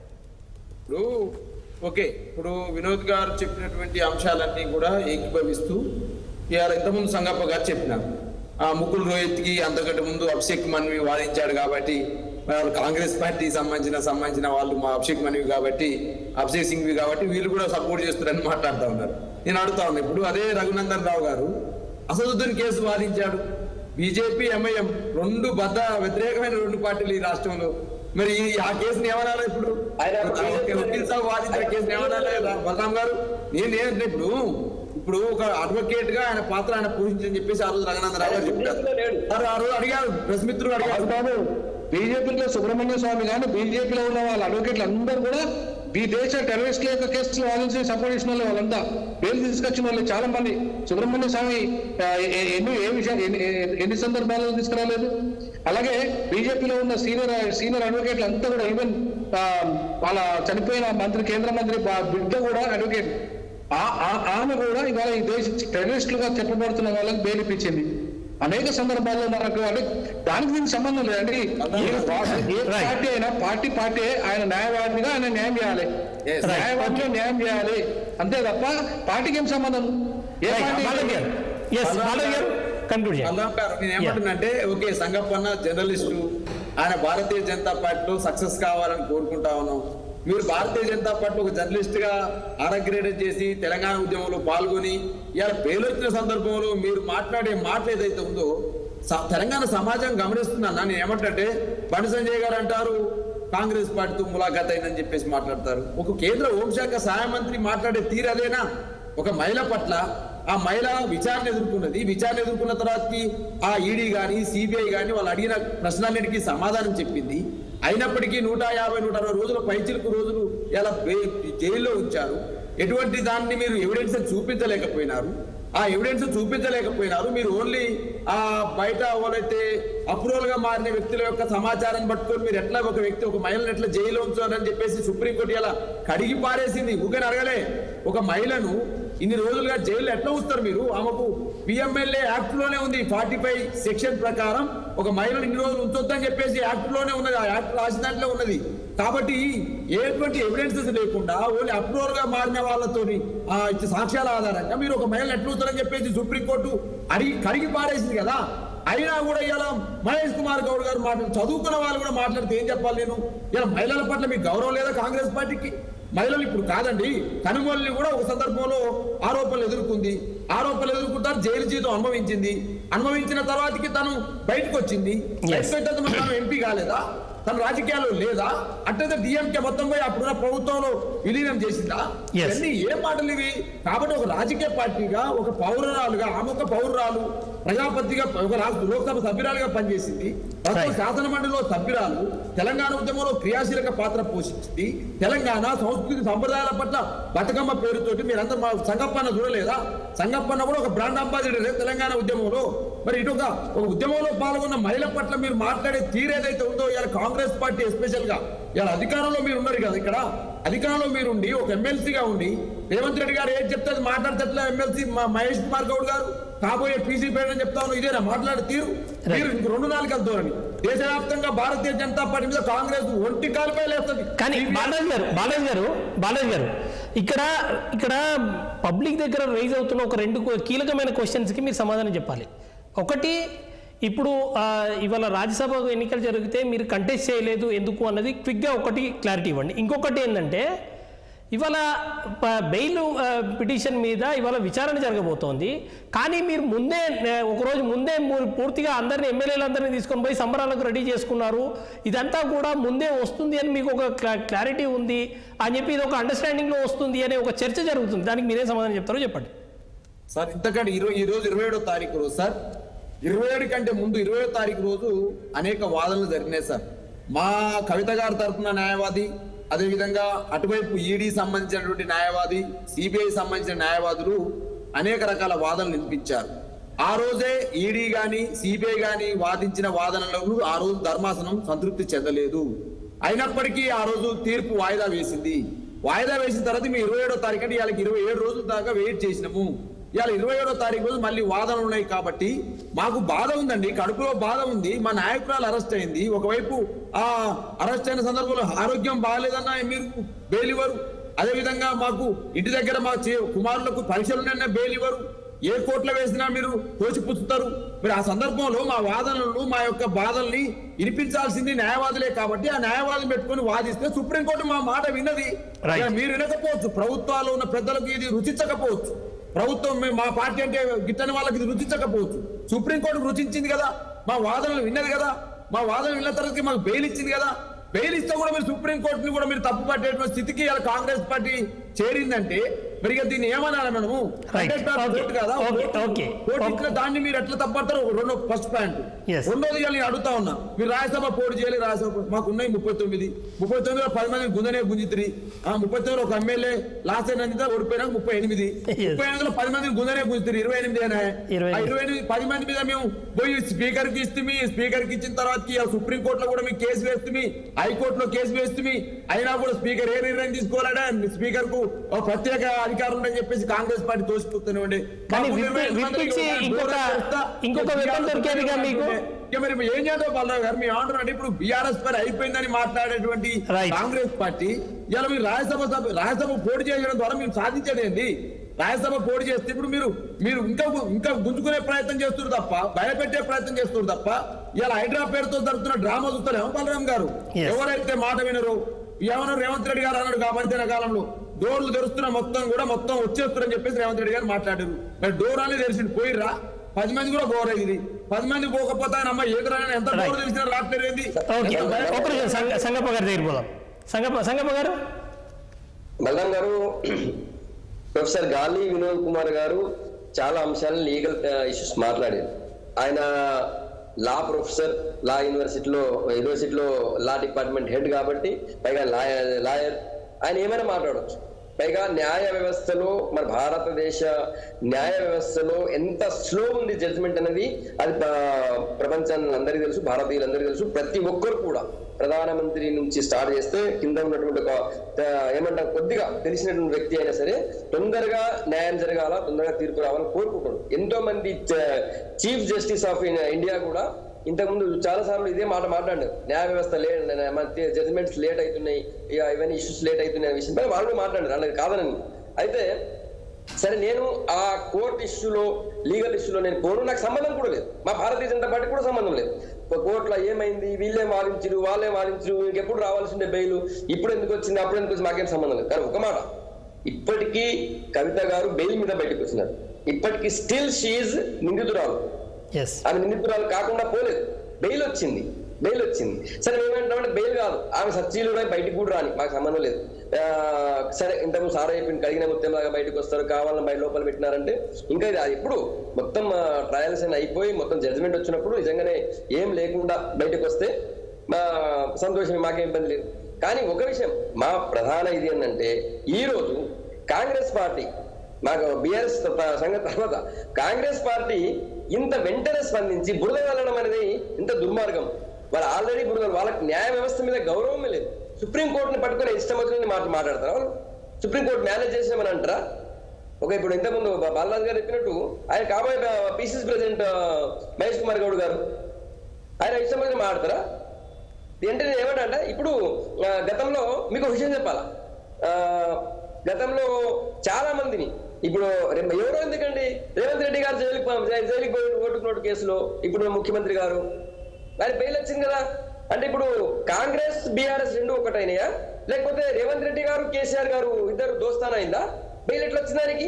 D: ఇప్పుడు ఓకే ఇప్పుడు వినోద్ గారు చెప్పినటువంటి అంశాలన్నీ కూడా ఏకీభవిస్తూ ఇవాళ ఇంతకుముందు సంగప్ప గారు చెప్పినారు ఆ ముకుల్ రోహిత్కి అంతకంటే ముందు అభిషేక్ మన్వి వాదించాడు కాబట్టి వాళ్ళు కాంగ్రెస్ పార్టీకి సంబంధించిన సంబంధించిన వాళ్ళు మా అభిషేక్ మన్వి కాబట్టి అభిషేక్ సింగ్వి కాబట్టి వీళ్ళు కూడా సపోర్ట్ చేస్తున్నారని మాట్లాడుతూ ఉన్నారు నేను అడుగుతా ఉన్నా ఇప్పుడు అదే రఘునందన్ రావు గారు అసదుద్దీన్ కేసు వాదించాడు బీజేపీ ఎంఐఎం రెండు బద్ద వ్యతిరేకమైన రెండు పార్టీలు ఈ రాష్ట్రంలో మరి ఈ ఆ కేసుని ఏమనాలి ఇప్పుడు
F: ఆయన
D: వకీల్ సాబ్ వాదించిన కేసుని ఏమనాలి రా- బలరాం గారు నేను ఏంటంటే ఇప్పుడు ఇప్పుడు ఒక అడ్వకేట్ గా ఆయన పాత్ర ఆయన పూజించని చెప్పేసి ఆ రోజు రంగనాథరావు గారు చెప్పారు
F: లేడు.
D: మరి ఆ రోజు అడిగారు ప్రెస్ మిత్రులు అడిగారు
G: కాదు బీజేపీలో సుబ్రహ్మణ్య స్వామి కానీ బీజేపీలో ఉన్న వాళ్ళ అడ్వకేట్లు అందరూ కూడా ఈ దేశ టెర్రరిస్టుల యొక్క కేసులు వాదించి సపోర్ట్ చేసిన వాళ్ళు వాళ్ళంతా బెయిల్ తీసుకొచ్చిన వాళ్ళు చాలా మంది సుబ్రహ్మణ్య స్వామి ఆ, ఎ- ఎ- ఎన్ని ఏ విషయం ఎన్ని- ఎన్ని- ఎన్ని సందర్భాల్లో తీసుకురాలేదు అలాగే బీజేపీలో ఉన్న సీనియర్ సీనియర్ అడ్వకేట్లు అంతా కూడా ఈవెన్ ఆ, వాళ్ళ చనిపోయిన మంత్రి కేంద్ర మంత్రి బా- బిడ్డ కూడా అడ్వకేట్ ఆ- ఆ- ఆమె కూడా ఇవాళ ఈ దేశ టెర్రరిస్టులుగా చెప్పబడుతున్న వాళ్ళకి బెయిల్ ఇప్పించింది అనేక సందర్భాల్లో మనకు అంటే దానికి దీనికి సంబంధం లేదండి ఏ పా- ఏ
A: Right.
G: పార్టీ అయినా పార్టీ పార్టీ ఆయన న్యాయవాదిగా ఆయన న్యాయం చేయాలి
D: Yes.
G: న్యాయవాదిగా న్యాయం చేయాలి అంతే తప్ప పార్టీకి ఏం సంబంధం ఏ
A: రైట్
G: పార్టీ
A: బాలాజీ గారు ఎస్ బాలాజీ గారు కంక్లూడ్ చేయండి
D: అల్లాం గారు నేను ఏమంటున్నంటే ఓకే సంగప్పన్న జర్నలిస్టు ఆయన భారతీయ జనతా పార్టీలో సక్సెస్ కావాలని కోరుకుంటా ఉన్నాం మీరు భారతీయ జనతా పార్టీ ఒక జర్నలిస్ట్ గా ఆరగ్రేడెడ్ చేసి తెలంగాణ ఉద్యమంలో పాల్గొని ఇవాళ పేలొచ్చిన సందర్భంలో మీరు మాట్లాడే మాట ఏదైతే ఉందో స- తెలంగాణ సమాజం గమనిస్తుందన్న నేను ఏమంటే బండి సంజయ్ గారు అంటారు కాంగ్రెస్ పార్టీతో ములాఖాత్ అయిందని చెప్పేసి మాట్లాడతారు ఒక కేంద్ర హోంశాఖ సహాయ మంత్రి మాట్లాడే తీరు అదేనా ఒక మహిళ పట్ల ఆ మహిళ విచారణ ఎదుర్కొన్నది విచారణ ఎదుర్కొన్న తర్వాతకి ఆ ఈడీ గాని సిబిఐ గాని వాళ్ళు అడిగిన ప్రశ్నలన్నిటికీ సమాధానం చెప్పింది అయినప్పటికీ నూట యాభై నూట అరవై రోజుల పైచిలకు రోజులు ఇలా బే- జైల్లో ఉంచారు ఎటువంటి దాన్ని మీరు ఎవిడెన్స్ చూపించలేకపోయినారు ఆ ఎవిడెన్స్ చూపించలేకపోయినారు మీరు ఓన్లీ ఆ బయట ఎవరైతే అప్రూవల్ గా మారిన వ్యక్తుల యొక్క సమాచారాన్ని పట్టుకొని మీరు ఎట్లా ఒక వ్యక్తి ఒక మహిళను ఎట్లా జైల్లో ఉంచారని చెప్పేసి సుప్రీంకోర్టు ఇలా కడిగి పారేసింది ఊగని అడగలే ఒక మహిళను ఇన్ని రోజులుగా జైల్లో ఎట్లా ఉంచుతారు మీరు ఆమెకు పిఎంఎల్ఏ యాక్ట్ లోనే ఉంది ఫార్టీ ఫైవ్ సెక్షన్ ప్రకారం ఒక మహిళను ఇన్ని రోజులు ఉంచొద్దని చెప్పేసి యాక్ట్ లోనే ఉన్నది ఆ యాక్ట్ రాసిన దాంట్లో ఉన్నది
H: కాబట్టి ఎటువంటి ఎవిడెన్సెస్ లేకుండా ఓన్లీ అప్రూవల్ గా మారిన వాళ్ళతోని ఆ, ఇచ్చే సాక్ష్యాల ఆధారంగా మీరు ఒక మహిళను ఎట్లుతారని చెప్పేసి సుప్రీంకోర్టు అడిగి కడిగి పారేసింది కదా అయినా కూడా ఇలా మహేష్ కుమార్ గౌడ్ గారు మాట్లాడు చదువుకున్న వాళ్ళు కూడా మాట్లాడితే ఏం చెప్పాలి నేను ఇలా మహిళల పట్ల మీకు గౌరవం లేదా కాంగ్రెస్ పార్టీకి మహిళలు ఇప్పుడు కాదండి కనుమల్ని కూడా ఒక సందర్భంలో ఆరోపణలు ఎదుర్కొంది ఆరోపణలు ఎదుర్కొంటారు జైలు జీవితం అనుభవించింది అనుభవించిన తర్వాతకి తను బయటకు వచ్చింది బయటకు వచ్చిన తర్వాత తను ఎంపీ కాలేదా తన రాజకీయాల్లో లేదా అట్లయితే డిఎంకే మొత్తం పోయి అప్పుడున్న ప్రభుత్వంలో విలీనం చేసిందా
A: Yes.
H: ఇవన్నీ ఏ మాటలు ఇవి కాబట్టి ఒక రాజకీయ పార్టీగా ఒక పౌరురాలుగా ఆమె ఒక పౌరురాలు ప్రజాపతిగా ఒక రాష్ట్ర లోక్సభ సభ్యురాలుగా పనిచేసింది ప్రస్తుతం
A: Right.
H: శాసన మండలిలో సభ్యురాలు తెలంగాణ ఉద్యమంలో క్రియాశీలక పాత్ర పోషించింది తెలంగాణ సంస్కృతి సంప్రదాయాల పట్ల బతుకమ్మ పేరుతోటి మీరందరూ మా సంగప్పన్న చూడలేదా సంగప్పన్న కూడా ఒక బ్రాండ్ అంబాసిడర్ తెలంగాణ ఉద్యమంలో మరి ఇటు ఒక ఒక ఉద్యమంలో పాల్గొన్న మహిళ పట్ల మీరు మాట్లాడే తీరు ఏదైతే ఉందో ఇవాళ కాంగ్రెస్ పార్టీ ఎస్పెషల్ గా ఇవాళ అధికారంలో మీరు ఉన్నారు కదా ఇక్కడ అధికారంలో మీరు ఉండి ఒక ఎమ్మెల్సీగా ఉండి రేవంత్ రెడ్డి గారు ఏం చెప్తే అది మాట్లాడితే ఎమ్మెల్సీ మహేష్ కుమార్ గౌడ్ గారు కాబోయే పీసీ పేరు అని చెప్తా ఉన్నాను ఇదేనా మాట్లాడే తీరు మీరు ఇంక రెండు నాలుగు ధోరణి దేశవ్యాప్తంగా భారతీయ జనతా పార్టీ మీద కాంగ్రెస్ ఒంటి కాలుపై లేస్తుంది
A: కానీ బాలాజీ గారు బాలాజీ గారు బాలాజీ గారు ఇక్కడ ఇక్కడ పబ్లిక్ దగ్గర రైజ్ అవుతున్న ఒక రెండు కో- కీలకమైన క్వశ్చన్స్కి మీరు సమాధానం చెప్పాలి ఒకటి ఇప్పుడు ఆ, ఇవాళ రాజ్యసభ ఎన్నికలు జరిగితే మీరు కంటెస్ట్ చేయలేదు ఎందుకు అన్నది క్విక్గా ఒకటి క్లారిటీ ఇవ్వండి ఇంకొకటి ఏంటంటే ఇవాళ ప- బెయిల్ ఆ, పిటిషన్ మీద ఇవాళ విచారణ జరగబోతోంది కానీ మీరు ముందే ఆ, ఒకరోజు ముందే ము- పూర్తిగా అందరిని ఎమ్మెల్యేలందరినీ తీసుకొని పోయి సంబరాలకు రెడీ చేసుకున్నారు ఇదంతా కూడా ముందే వస్తుంది అని మీకు ఒక క్లా- క్లారిటీ ఉంది అని చెప్పి ఇది ఒక అండర్స్టాండింగ్లో వస్తుంది అనే ఒక చర్చ జరుగుతుంది దానికి మీరే సమాధానం చెప్తారో చెప్పండి
H: సార్ ఇంతకంటే ఇరవై ఈ రోజు ఇరవై ఏడో తారీఖు రోజు సార్ ఇరవై ఏడు కంటే ముందు ఇరవై తారీఖు రోజు అనేక వాదనలు జరిగినాయి సార్ మా కవిత గారి తరఫున న్యాయవాది అదేవిధంగా అటువైపు ఈడీ సంబంధించినటువంటి న్యాయవాది సిబిఐ సంబంధించిన న్యాయవాదులు అనేక రకాల వాదనలు వినిపించారు ఆ రోజే ఈడీ గాని సిబిఐ గాని వాదించిన వాదనలకు ఆ రోజు ధర్మాసనం సంతృప్తి చెందలేదు అయినప్పటికీ ఆ రోజు తీర్పు వాయిదా వేసింది వాయిదా వేసిన తర్వాత మేము ఇరవై ఏడో తారీఖు అంటే ఇవాళకి ఇరవై ఏడు రోజుల దాకా వెయిట్ చేసినాము ఇవాళ ఇరవై ఏడో తారీఖు రోజు మళ్ళీ వాదనలు ఉన్నాయి కాబట్టి మాకు బాధ ఉందండి కడుపులో బాధ ఉంది మా నాయకురాలు అరెస్ట్ అయింది ఒకవైపు ఆ అరెస్ట్ అయిన సందర్భంలో ఆరోగ్యం బాగాలేదన్నా మీరు బెయిల్ ఇవ్వరు అదేవిధంగా మాకు ఇంటి దగ్గర మా చే- కుమారులకు పరీక్షలు ఉన్నాయన్న బెయిల్ ఇవ్వరు ఏ కోర్టులో వేసినా మీరు తోచిపుచ్చుతారు మరి ఆ సందర్భంలో మా వాదనలు మా యొక్క బాధల్ని వినిపించాల్సింది న్యాయవాదులే కాబట్టి ఆ న్యాయవాదులు పెట్టుకొని వాదిస్తే సుప్రీంకోర్టు మా మాట విన్నది
A: Right.
H: ఇక మీరు వినకపోవచ్చు ప్రభుత్వాలు ఉన్న పెద్దలకు ఇది రుచించకపోవచ్చు ప్రభుత్వం మేము- మా పార్టీ అంటే గిట్టని వాళ్ళకి ఇది రుచించకపోవచ్చు సుప్రీంకోర్టు రుచించింది కదా మా వాదనలు విన్నది కదా మా వాదనలు విన్న తర్వాత మాకు బెయిల్ ఇచ్చింది కదా బెయిల్ ఇస్తే కూడా మీరు సుప్రీంకోర్టుని కూడా మీరు తప్పు పట్టేటువంటి స్థితికి ఇలా కాంగ్రెస్ పార్టీ చేరిందంటే మరి ఇక దీన్ని ఏమనాలి మనము
A: Right.
H: Contest of
A: Okay.
H: court కదా
A: Okay.
H: Court-
A: Okay.
H: Court
A: Okay.
H: ఇచ్చిన దాన్ని మీరు ఎట్లా తప్పడతారు రెండో ఫస్ట్ పాయింట్
A: Yes.
H: రెండోది ఇవాళ నేను అడుగుతా ఉన్నా మీరు రాజ్యసభ పోటీ చేయాలి రాజ్యసభ మాకు ఉన్నాయి ముప్పై తొమ్మిది ముప్పై తొమ్మిదిలో పది మంది గుందనే గుంజిత్రి ఆ ముప్పై తొమ్మిదిలో ఒక ఎమ్మెల్యే లాస్ట్ అయినంత ఓడిపోయినాక ముప్పై ఎనిమిది
A: Yes.
H: ముప్పై ఎనిమిదిలో పది మందిని గుందనే గుంజిత్రి ఇరవై ఎనిమిది అయినా
A: ఇరవై
H: ఆ
A: ఎనిమిది.
H: ఇరవై ఎనిమిది పది మంది మీద మేము పోయి స్పీకర్ కి ఇస్తే స్పీకర్ కి ఇచ్చిన తర్వాత సుప్రీం కోర్టులో కూడా మీకు కేసు వేస్తుంది హైకోర్టులో కేసు వేస్తుంది అయినా కూడా స్పీకర్ ఏ నిర్ణయం తీసుకోవాలంటే స్పీకర్ కు ఒక ప్రత్యేక అధికారం ఉందని చెప్పేసి కాంగ్రెస్ పార్టీ తోసిపోతున్నామండి
A: కానీ విప్పి- విప్పించి ఇంకొక- ఇంకొక వెపన్ దొరికేదిగా మీకు?
H: ఇక మరి ఏం చేద్దాం బలరావు గారు మీ ఆర్డర్ అంటే ఇప్పుడు బీఆర్ఎస్ పని అయిపోయిందని మాట్లాడేటువంటి
A: Right.
H: కాంగ్రెస్ పార్టీ ఇలా మీరు రాజ్యసభ సభ- రాజ్యసభ పోటీ చేయడం ద్వారా మేము సాధించేది ఏంది రాజ్యసభ పోటీ చేస్తే ఇప్పుడు మీరు మీరు ఇంకా ఇంకా గుంజుకునే ప్రయత్నం చేస్తున్నారు తప్ప భయపెట్టే ప్రయత్నం చేస్తున్నారు తప్ప ఇలా హైడ్రా పేరుతో జరుగుతున్న డ్రామా చూస్తలేమో బలరాం గారు
A: Yes.
H: ఎవరైతే మాట వినరు ఏమన్నా రేవంత్ రెడ్డి గారు అన్నాడు కాబట్టి కాలంలో డోర్లు తెరుస్తున్న మొత్తం కూడా మొత్తం వచ్చేస్తారని చెప్పేసి రేవంత్ రెడ్డి గారు మాట్లాడారు మరి డోర్ అనేది తెలిసింది పోయిర్రా పది మంది కూడా బోర్ అయింది పది మంది పోకపోతే ఆయన అమ్మ ఎదురైనా ఎంత
A: Right.
H: డోర్ తెలిసినా రావట్లేదు ఏంది
A: ఓకే
H: ఎంత భయం-
A: ఒక నిమిషం సంగ- సంగప్ప గారి దగ్గర పోదాం సంగప్ప సంగప్ప గారు
F: బలరాం గారు ప్రొఫెసర్ గాలి వినోద్ కుమార్ గారు చాలా అంశాలను లీగల్ ఇష్యూస్ మాట్లాడారు ఆయన లా ప్రొఫెసర్ లా యూనివర్సిటీలో యూనివర్సిటీలో లా డిపార్ట్మెంట్ హెడ్ కాబట్టి పైగా లాయర్ లాయర్ ఆయన ఏమైనా మాట్లాడవచ్చు పైగా న్యాయ వ్యవస్థలో మన భారతదేశ న్యాయ వ్యవస్థలో ఎంత స్లో ఉంది జడ్జిమెంట్ అనేది అది ప్ర- ప్రపంచాన్ని అందరికీ తెలుసు భారతీయులందరికీ తెలుసు ప్రతి ఒక్కరు కూడా ప్రధానమంత్రి నుంచి స్టార్ట్ చేస్తే కింద ఉన్నటువంటి ఒక ఆ, ఏమంటారు కొద్దిగా తెలిసినటువంటి వ్యక్తి అయినా సరే తొందరగా న్యాయం జరగాల తొందరగా తీర్పు రావాలని కోరుకుంటాడు ఎంతో మంది చీఫ్ జస్టిస్ ఆఫ్ ఇండియా కూడా ఇంతకుముందు చాలా సార్లు ఇదే మాట మాట్లాడారు న్యాయ వ్యవస్థ లే జడ్జిమెంట్స్ లేట్ అవుతున్నాయి ఇక ఇవన్నీ ఇష్యూస్ లేట్ అవుతున్నాయి అనే విషయం పైన వాళ్ళు కూడా మాట్లాడారు అలాగే కాదనని అయితే సరే నేను ఆ కోర్టు ఇష్యూలో లీగల్ ఇష్యూలో నేను పోను నాకు సంబంధం కూడా లేదు మా భారతీయ జనతా పార్టీ కూడా సంబంధం లేదు ఒక కోర్టులో ఏమైంది వీళ్ళే వాదించరు వాళ్ళే వాదించరు ఇంకెప్పుడు రావాల్సి ఉండే బెయిల్ ఇప్పుడు ఎందుకు వచ్చింది అప్పుడు ఎందుకు వచ్చింది మాకేం సంబంధం లేదు కానీ ఒక మాట ఇప్పటికీ కవిత గారు బెయిల్ మీద బయటకు వచ్చినారు ఇప్పటికీ స్టిల్ షీఈ్ నిందితురాలు
A: ఎస్
F: ఆమె నిందితురాలు కాకుండా పోలేదు బెయిల్ వచ్చింది బెయిల్ వచ్చింది సరే మేమేంటామంటే బెయిల్ కాదు ఆమె సచ్చీలు బయటికి కూడా రాని మాకు సంబంధం లేదు ఆ, సరే ఇంతకు సారా చెప్పింది కడిగిన ముత్యం లాగా బయటకు వస్తారు కావాలని బయట లోపల పెట్టినారంటే ఇంకా ఇది అది ఎప్పుడు మొత్తం ట్రయల్స్ అని అయిపోయి మొత్తం జడ్జిమెంట్ వచ్చినప్పుడు నిజంగానే ఏం లేకుండా బయటకు వస్తే మా సంతోషం మాకేం ఇబ్బంది లేదు కానీ ఒక విషయం మా ప్రధాన ఇది ఏంటంటే ఈ రోజు కాంగ్రెస్ పార్టీ మాకు బీఆర్ఎస్ సంగతి తర్వాత కాంగ్రెస్ పార్టీ ఇంత వెంటనే స్పందించి బురద వెళ్ళడం అనేది ఇంత దుర్మార్గం వాళ్ళు ఆల్రెడీ బురద వాళ్ళకి న్యాయ వ్యవస్థ మీద గౌరవమే లేదు సుప్రీంకోర్టుని పట్టుకొని ఇష్టం వచ్చిన మాట మాట్లాడతారు వాళ్ళు సుప్రీంకోర్టు మేనేజ్ చేసామని అంటారా ఒక ఇప్పుడు ఇంతకుముందు బా- బాలరాజు గారు చెప్పినట్టు ఆయన కాబోయే పీసీసీ ప్రెసిడెంట్ మహేష్ కుమార్ గౌడ్ గారు ఆయన ఇష్టం వచ్చిన మాట్లాడతారా అంటే నేను ఏమంటే ఇప్పుడు ఆ, గతంలో మీకు ఒక విషయం చెప్పాలా ఆ, గతంలో చాలా మందిని ఇప్పుడు రే- ఎవరో ఎందుకండి రేవంత్ రెడ్డి గారు జైలుకి పం- జై- జైలుకి పోయి ఓటుకు నోటు కేసులో ఇప్పుడు ముఖ్యమంత్రి గారు ఆయన బెయిల్ వచ్చింది కదా అంటే ఇప్పుడు కాంగ్రెస్ బీఆర్ఎస్ రెండు ఒకటైనయా లేకపోతే రేవంత్ రెడ్డి గారు కేసీఆర్ గారు ఇద్దరు దోస్తానైందా బెయిల్ ఎట్లా వచ్చింది దానికి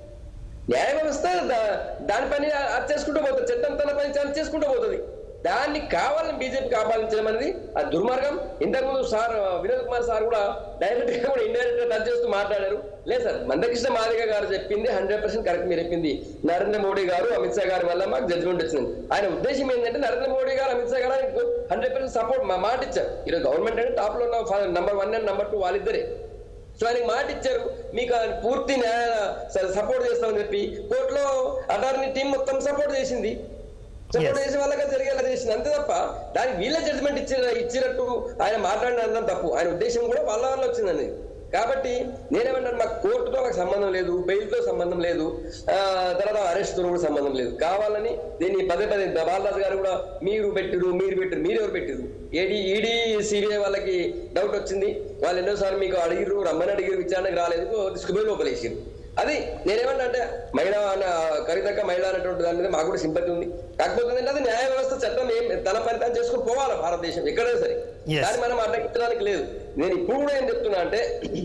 F: న్యాయ వ్యవస్థ దా- దాని పని అది చేసుకుంటూ పోతుంది చట్టం తన పని తను చేసుకుంటూ పోతుంది దాన్ని కావాలని బీజేపీ కాపాలించడం అనేది ఆ దుర్మార్గం ఇంతకుముందు సార్ వినోద్ కుమార్ సార్ కూడా డైరెక్ట్ గా కూడా ఇండైరెక్ట్ గా టచ్ చేస్తూ మాట్లాడారు లేదు సార్ మందకృష్ణ మాదిగ గారు చెప్పింది హండ్రెడ్ పర్సెంట్ కరెక్ట్ మీరు చెప్పింది నరేంద్ర మోడీ గారు అమిత్ షా గారి వల్ల మాకు జడ్జిమెంట్ వచ్చింది ఆయన ఉద్దేశం ఏంటంటే నరేంద్ర మోడీ గారు అమిత్ షా గారు హండ్రెడ్ పర్సెంట్ సపోర్ట్ మా మాట ఇచ్చారు ఈరోజు గవర్నమెంట్ అంటే టాప్ లో ఉన్న number one and number two వాళ్ళిద్దరే సో ఆయనకి మాట ఇచ్చారు మీకు ఆయన పూర్తి న్యాయ సపోర్ట్ చేస్తామని చెప్పి కోర్టులో అటార్నీ టీం మొత్తం సపోర్ట్ చేసింది సపోర్ట్
A: Yes.
F: చేసే వాళ్ళగా జరిగేలా చేసింది అంతే తప్ప దానికి వీళ్ళ జడ్జిమెంట్ ఇచ్చి ఇచ్చినట్టు ఆయన మాట్లాడిన తప్పు ఆయన ఉద్దేశం కూడా వాళ్ళ వల్ల వచ్చిందని కాబట్టి నేనేమంటాను మాకు కోర్టుతో మాకు సంబంధం లేదు బెయిల్తో సంబంధం లేదు ఆ, తర్వాత అరెస్ట్తో కూడా సంబంధం లేదు కావాలని దీన్ని పదే పదే బాలరాజు గారు కూడా మీరు పెట్టిరు మీరు పెట్టిరు మీరు ఎవరు పెట్టిరు ఏడీ ఈడీ సిబిఐ వాళ్ళకి డౌట్ వచ్చింది వాళ్ళు ఎన్నోసార్లు మీకు అడిగిరు రమ్మని అడిగిరు విచారణకు రాలేదు తీసుకుపోయి లోపలేసారు అది నేనేమంటా అంటే మహిళ అన్న కవితక్క మహిళ అనేటువంటి దాని మీద మాకు కూడా సింపతి ఉంది కాకపోతే ఏంటంటే అది న్యాయ వ్యవస్థ చట్టం ఏం తన పని తాను చేసుకుని పోవాలి భారతదేశం ఎక్కడైనా సరే
A: Yes.
F: దాన్ని మనం అడ్డగించడానికి లేదు నేను ఇప్పుడు కూడా ఏం చెప్తున్నా అంటే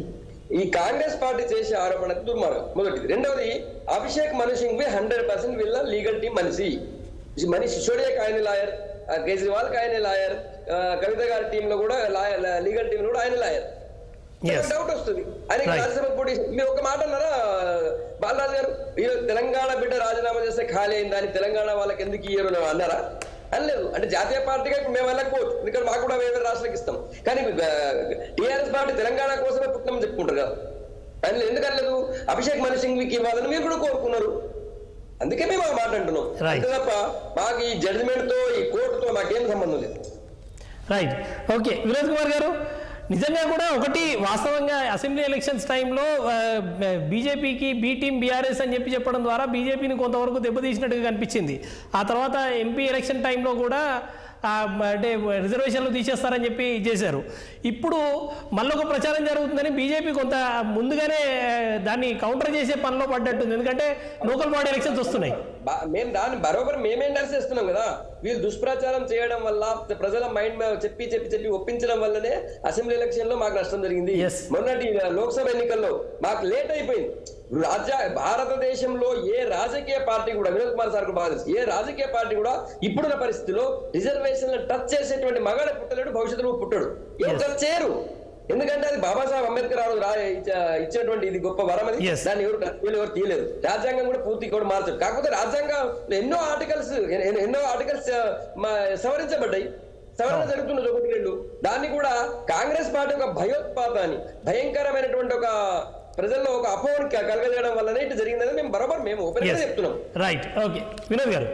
F: ఈ కాంగ్రెస్ పార్టీ చేసే ఆరోపణ దుర్మార్గం మొదటిది రెండవది అభిషేక్ మను సింఘ్వి హండ్రెడ్ పర్సెంట్ వీళ్ళ లీగల్ టీం మనిషి మనీష్ సిసోడియాకి ఆయన లాయర్ కేజ్రీవాల్ కి ఆయన లాయర్ కవిత గారి టీంలో లో కూడా లాయర్ లీగల్ టీంలో కూడా ఆయన లాయర్
A: Yes.
F: డౌట్ వస్తుంది ఆయన
A: Right.
F: రాజ్యసభ పోటీ మీరు ఒక మాట అన్నారా బాలరాజు గారు ఈ తెలంగాణ బిడ్డ రాజీనామా చేస్తే ఖాళీ అయింది అని తెలంగాణ వాళ్ళకి ఎందుకు ఇయ్యరు అని అన్నారా అనలేదు అంటే జాతీయ పార్టీగా ఇప్పుడు మేము వెళ్ళకపోవచ్చు ఎందుకంటే మాకు కూడా వేరే రాష్ట్రాలకు ఇస్తాం కానీ టీఆర్ఎస్ పార్టీ తెలంగాణ కోసమే పుట్టినామని చెప్పుకుంటారు కదా అందులో ఎందుకు అనలేదు అభిషేక్ మను సింఘ్వికి ఇవ్వాలని మీరు కూడా కోరుకున్నారు అందుకే మేము ఆ మాట అంటున్నాం
A: Right.
F: అంతే తప్ప మాకు ఈ జడ్జిమెంట్ తో ఈ కోర్టుతో మాకేం సంబంధం లేదు
A: రైట్ ఓకే వినోద్ కుమార్ గారు నిజంగా కూడా ఒకటి వాస్తవంగా అసెంబ్లీ ఎలక్షన్స్ టైంలో బీజేపీకి బీ టీం బీఆర్ఎస్ అని చెప్పి చెప్పడం ద్వారా బీజేపీని కొంతవరకు దెబ్బతీసినట్టుగా కనిపించింది ఆ తర్వాత ఎంపీ ఎలక్షన్ టైంలో కూడా ఆ, అంటే రిజర్వేషన్లు తీసేస్తారని చెప్పి చేశారు ఇప్పుడు మళ్ళీ ఒక ప్రచారం జరుగుతుందని బీజేపీ కొంత ముందుగానే ఆ, దాన్ని కౌంటర్ చేసే పనిలో పడ్డట్టుంది ఎందుకంటే లోకల్ బాడీ ఎలక్షన్స్ వస్తున్నాయి
F: బా- మేము దాన్ని బరోబర్ మేమే ఎండర్స్ చేస్తున్నాం కదా వీళ్ళు దుష్ప్రచారం చేయడం వల్ల ప్రజల మైండ్ మీద చెప్పి చెప్పి చెప్పి ఒప్పించడం వల్లనే అసెంబ్లీ ఎలక్షన్ లో మాకు నష్టం జరిగింది
A: Yes.
F: మొన్నటి లోక్సభ ఎన్నికల్లో మాకు లేట్ అయిపోయింది రాజ్య భారతదేశంలో ఏ రాజకీయ పార్టీ కూడా వినోద్ కుమార్ సార్ బాగా తెలుసు ఏ రాజకీయ పార్టీ కూడా ఇప్పుడున్న పరిస్థితిలో రిజర్వేషన్ టచ్ చేసేటువంటి మగాడే పుట్టలేడు భవిష్యత్తులో పుట్టడు ఏం
A: Yes.
F: టచ్ చేయరు ఎందుకంటే అది బాబాసాహెబ్ అంబేద్కర్ గారు రా- ఇచ్చ- ఇచ్చినటువంటి ఇది గొప్ప వరం అది
A: Yes.
F: దాన్ని ఎవరు వీళ్ళు ఎవరు తీయలేదు రాజ్యాంగం కూడా పూర్తి కూడా మార్చదు కాకపోతే రాజ్యాంగం ఎన్నో ఆర్టికల్స్ ఎన్నో ఆర్టికల్స్ సవరించబడ్డాయి సవరణ జరుగుతున్నది ఒకటి రెండు దాన్ని కూడా కాంగ్రెస్ పార్టీ ఒక భయోత్పాతాన్ని భయంకరమైనటువంటి ఒక ప్రజల్లో ఒక అపోహని క- కలగజేయడం వల్లనే ఇటు జరిగిందని మేము బరోబర్ మేము ఓపెన్ గా
A: Yes.
F: చెప్తున్నాం
A: రైట్ ఓకే వినోద్ గారు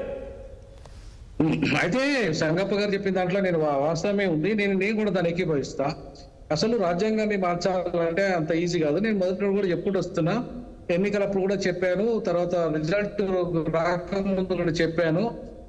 G: అయితే సంగప్ప గారు చెప్పిన దాంట్లో నేను వా- వాస్తవమే ఉంది నేను నేను కూడా దాన్ని ఎక్కిపోయిస్తా అసలు రాజ్యాంగాన్ని మార్చాలంటే అంత ఈజీ కాదు నేను మొదటి నుండి కూడా చెప్పుకుంటూ వస్తున్నా ఎన్నికలప్పుడు కూడా చెప్పాను తర్వాత రిజల్ట్ రాకముందు కూడా చెప్పాను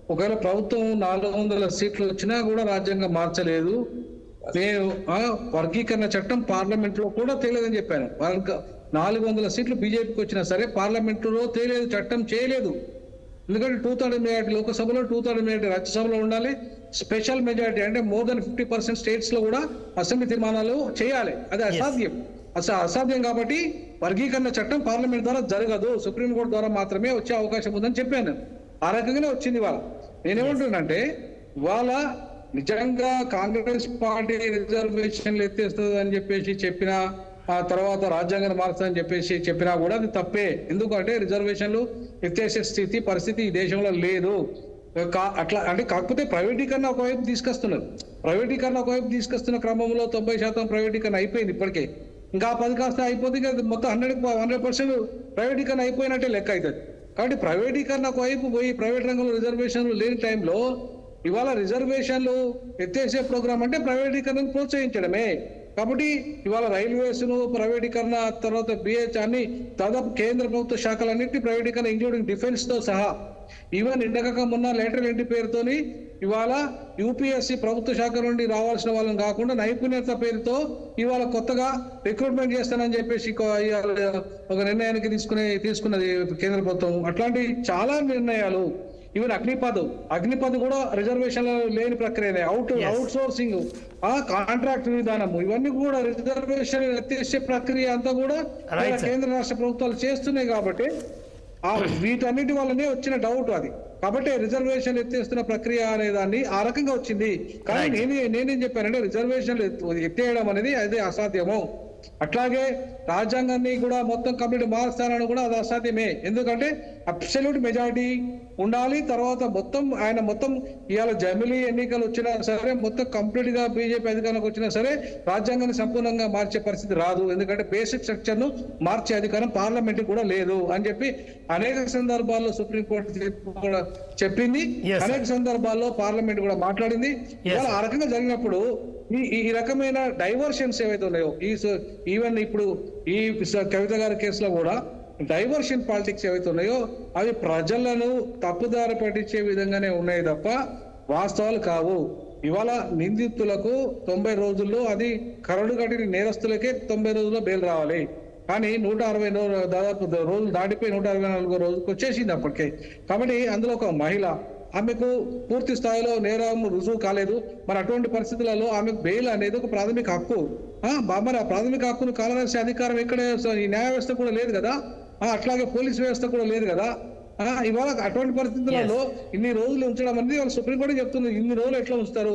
G: ఒకవేళ ప్రభుత్వం నాలుగు వందల సీట్లు వచ్చినా కూడా రాజ్యాంగం మార్చలేదు నేను ఆ, వర్గీకరణ చట్టం పార్లమెంట్ లో కూడా తేలేదని చెప్పాను వర్గ నాలుగు వందల సీట్లు బీజేపీకి వచ్చినా సరే పార్లమెంట్ లో తేలేదు చట్టం చేయలేదు ఎందుకంటే టూ థర్డ్ మెజారిటీ లోకసభలో టూ థర్డ్ మెజారిటీ రాజ్యసభలో ఉండాలి స్పెషల్ మెజారిటీ అంటే more than fifty percent states లో కూడా అసెంబ్లీ తీర్మానాలు చేయాలి అది అసాధ్యం అస అసాధ్యం కాబట్టి వర్గీకరణ చట్టం పార్లమెంట్ ద్వారా జరగదు సుప్రీంకోర్టు ద్వారా మాత్రమే వచ్చే అవకాశం ఉందని చెప్పాను నేను. ఆ రకంగానే వచ్చింది వాళ్ళ నేనేమంటున్నానంటే వాళ్ళ నిజంగా కాంగ్రెస్ పార్టీ రిజర్వేషన్లు ఎత్తేస్తుంది అని చెప్పేసి చెప్పిన ఆ తర్వాత రాజ్యాంగాన్ని మారుస్తుందని చెప్పేసి చెప్పినా కూడా అది తప్పే ఎందుకంటే రిజర్వేషన్లు ఎత్తేసే స్థితి పరిస్థితి ఈ దేశంలో లేదు కా- అట్లా అంటే కాకపోతే ప్రైవేటీకరణ ఒకవైపు తీసుకొస్తున్నారు ప్రైవేటీకరణ ఒకవైపు తీసుకొస్తున్న క్రమంలో తొంభై శాతం ప్రైవేటీకరణ అయిపోయింది ఇప్పటికే ఇంకా పది కాస్త అయిపోతే ఇక మొత్తం హండ్రెడ్ హండ్రెడ్ పర్సెంట్ ప్రైవేటీకరణ అయిపోయినట్టే లెక్క అవుతుంది కాబట్టి ప్రైవేటీకరణ ఒకవైపు పోయి ప్రైవేట్ రంగంలో రిజర్వేషన్లు లేని టైంలో ఇవాళ రిజర్వేషన్లు ఎత్తేసే ప్రోగ్రామ్ అంటే ప్రైవేటీకరణను ప్రోత్సహించడమే కాబట్టి ఇవాళ రైల్వేస్ ను ప్రైవేటీకరణ తర్వాత బిహెచ్ అన్ని దాదాపు కేంద్ర ప్రభుత్వ శాఖలన్నింటినీ ప్రైవేటీకరణ ఇంక్లూడింగ్ డిఫెన్స్ తో సహా ఈవెన్ ఇండకక మొన్న లేటరల్ ఎంట్రీ పేరుతోని ఇవాళ యూపీఎస్సి ప్రభుత్వ శాఖ నుండి రావాల్సిన వాళ్ళని కాకుండా నైపుణ్యత పేరుతో ఇవాళ కొత్తగా రిక్రూట్మెంట్ చేస్తానని చెప్పేసి కొ- ఇవాళ ఒక నిర్ణయానికి తీసుకునే తీసుకున్నది కేంద్ర ప్రభుత్వం అట్లాంటి చాలా నిర్ణయాలు ఈవెన్ అగ్నిపద్ అగ్నిపద్ కూడా రిజర్వేషన్ లేని ప్రక్రియనే అవుట్ అవుట్ సోర్సింగ్ ఆ కాంట్రాక్ట్ విధానము ఇవన్నీ కూడా రిజర్వేషన్ ఎత్తేసే ప్రక్రియ అంతా కూడా
A: Right,
G: ఇలా
A: sir.
G: కేంద్ర రాష్ట్ర ప్రభుత్వాలు చేస్తున్నాయి కాబట్టి ఆ వీటన్నిటి వల్లనే వచ్చిన డౌట్ అది కాబట్టి రిజర్వేషన్ ఎత్తేస్తున్న ప్రక్రియ అనే దాన్ని ఆ రకంగా వచ్చింది కానీ
A: Right.
G: నేను నేనేం చెప్పానంటే రిజర్వేషన్లు ఎత్తు- ఎత్తేయడం అనేది అది అసాధ్యము అట్లాగే రాజ్యాంగాన్ని కూడా మొత్తం కంప్లీట్ మారుస్తానని కూడా అది అసాధ్యమే ఎందుకంటే అబ్సల్యూట్ మెజారిటీ ఉండాలి తర్వాత మొత్తం ఆయన మొత్తం ఇవాళ జమిలీ ఎన్నికలు వచ్చినా సరే మొత్తం కంప్లీట్ గా బీజేపీ అధికారంలోకి వచ్చినా సరే రాజ్యాంగాన్ని సంపూర్ణంగా మార్చే పరిస్థితి రాదు ఎందుకంటే బేసిక్ స్ట్రక్చర్ ను మార్చే అధికారం పార్లమెంట్ కూడా లేదు అని చెప్పి అనేక సందర్భాల్లో సుప్రీంకోర్టు తీర్పు కూడా చెప్పింది
A: Yes, sir.
G: అనేక సందర్భాల్లో పార్లమెంట్ కూడా మాట్లాడింది ఇవాళ
A: sir.
G: ఆ రకంగా జరిగినప్పుడు ఈ ఈ- ఈ రకమైన డైవర్షన్స్ ఏవైతే ఉన్నాయో ఈ స- ఈవెన్ ఇప్పుడు ఈ స- కవిత గారి కేసులో కూడా డైవర్షన్ పాలిటిక్స్ ఏవైతే ఉన్నాయో అవి ప్రజలను తప్పుదారి పట్టించే విధంగానే ఉన్నాయి తప్ప వాస్తవాలు కావు ఇవాళ నిందితులకు తొంభై రోజుల్లో అది కరడు కట్టిన నేరస్తులకే తొంభై రోజుల్లో బెయిల్ రావాలి కానీ నూట అరవై నూ- దాదాపు ద- రోజులు దాటిపోయి నూట అరవై నాలుగో రోజుకి వచ్చేసింది అప్పటికే కాబట్టి అందులో ఒక మహిళ ఆమెకు పూర్తి స్థాయిలో నేరం రుజువు కాలేదు మరి అటువంటి పరిస్థితులలో ఆమెకు బెయిల్ అనేది ఒక ప్రాథమిక హక్కు ఆ, బా- మరి ఆ ప్రాథమిక హక్కును కాలరాసే అధికారం ఎక్కడ ఈ న్యాయ వ్యవస్థ కూడా లేదు కదా ఆ, అట్లాగే పోలీస్ వ్యవస్థ కూడా లేదు కదా ఆ, ఇవాళ అటువంటి పరిస్థితులలో ఇన్ని రోజులు ఉంచడం అనేది వాళ్ళు సుప్రీంకోర్టు చెప్తుంది ఇన్ని రోజులు ఎట్లా ఉంచుతారు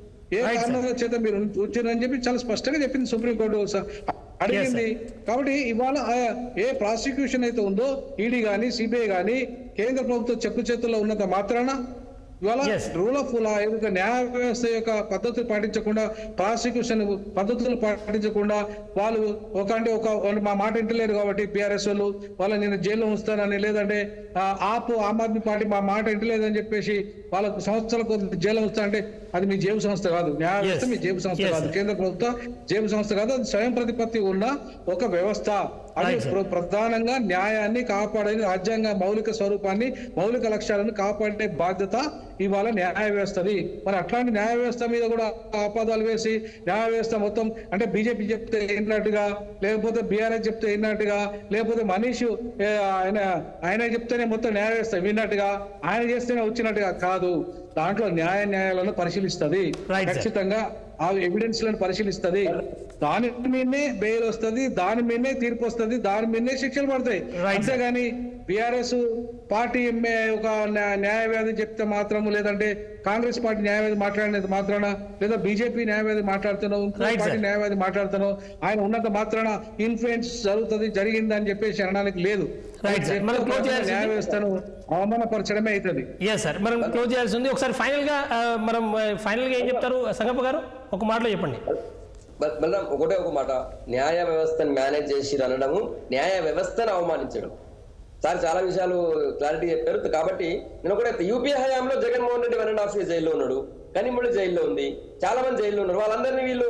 G: ఏ
A: Right, sir.
G: కారణాల చేత మీరు ఉంచారని చెప్పి చాలా స్పష్టంగా చెప్పింది సుప్రీంకోర్టు స- అడిగింది కాబట్టి ఇవాళ ఆ- ఏ ప్రాసిక్యూషన్ అయితే ఉందో ఈడీ గాని సిబిఐ గాని కేంద్ర ప్రభుత్వం చెప్పు చేతుల్లో ఉన్నంత మాత్రాన ఇవాళ
A: Yes.
G: రూల్ ఆఫ్ లా ఏదైతే న్యాయ వ్యవస్థ యొక్క పద్ధతులు పాటించకుండా ప్రాసిక్యూషన్ పద్ధతులు పాటించకుండా వాళ్ళు ఒక అంటే ఒక వాళ్ళు మా మాట వింటలేరు కాబట్టి పిఆర్ఎస్ వాళ్ళు వాళ్ళని నేను జైల్లో ఉంచుతానని లేదంటే ఆ, ఆపు ఆమ్ ఆద్మీ పార్టీ మా మాట వింటలేదని చెప్పేసి వాళ్ళకు సంస్థలకు జైల్లో ఉంచుతానంటే అది మీ జేబు సంస్థ కాదు న్యాయ వ్యవస్థ
A: Yes.
G: మీ జేబు సంస్థ
A: Yes,
G: కాదు
A: sir.
G: కేంద్ర ప్రభుత్వ జేబు సంస్థ కాదు అది స్వయం ప్రతిపత్తి ఉన్న ఒక వ్యవస్థ అది
A: Right, sir.
G: ప్ర- ప్రధానంగా న్యాయాన్ని కాపాడే రాజ్యాంగ మౌలిక స్వరూపాన్ని మౌలిక లక్ష్యాలను కాపాడే బాధ్యత ఇవాళ న్యాయ వ్యవస్థది మరి అట్లాంటి న్యాయ వ్యవస్థ మీద కూడా ఆపాదాలు వేసి న్యాయ వ్యవస్థ మొత్తం అంటే బీజేపీ చెప్తే విన్నట్టుగా లేకపోతే బీఆర్ఎస్ చెప్తే విన్నట్టుగా లేకపోతే మనీష్ ఏ, ఆయన ఆయన చెప్తేనే మొత్తం న్యాయ వ్యవస్థ విన్నట్టుగా ఆయన చేస్తేనే వచ్చినట్టుగా కాదు దాంట్లో న్యాయ న్యాయాలను పరిశీలిస్తది
A: Right, sir.
G: ఖచ్చితంగా ఆ ఎవిడెన్స్ లను పరిశీలిస్తది దాని మీదనే బెయిల్ వస్తది దాని మీదనే తీర్పు వస్తది దాని మీదనే శిక్షలు పడతాయి
A: Right, sir.
G: అంతేగాని బీఆర్ఎస్ పార్టీ ఎమ్మె ఒక న్యా- న్యాయవాది చెప్తే మాత్రము లేదంటే కాంగ్రెస్ పార్టీ న్యాయవాది మాట్లాడినంత మాత్రాన లేదా బీజేపీ న్యాయవాది మాట్లాడుతున్నావు ఇంకో
A: Right,
G: పార్టీ
A: sir.
G: న్యాయవాది మాట్లాడుతున్నావు ఆయన ఉన్నంత మాత్రాన ఇన్ఫ్లుయెన్స్ జరుగుతుంది జరిగింది అని చెప్పేసి అనడానికి లేదు
A: Right, sir. మనం close చేయాల్సింది-
G: న్యాయ వ్యవస్థను అవమానపరచడమే అవుతుంది
A: ఎస్ సార్ మనం క్లోజ్ చేయాల్సి ఉంది ఒకసారి ఫైనల్గా ఆ, మనం ఫైనల్గా ఏం చెప్తారు సంగప్ప గారు ఒక మాటలో చెప్పండి
F: బ- బలరాం ఒకటే ఒక మాట న్యాయ వ్యవస్థను మేనేజ్ చేసి అనడము న్యాయ వ్యవస్థను అవమానించడం సార్ చాలా విషయాలు క్లారిటీ చెప్పారు కాబట్టి నేను ఒకటే యూపీఏ హయాంలో Jaganmohan Reddy one and half year జైల్లో ఉన్నాడు కనిమూడి జైల్లో ఉంది చాలా మంది జైల్లో ఉన్నారు వాళ్ళందరినీ వీళ్ళు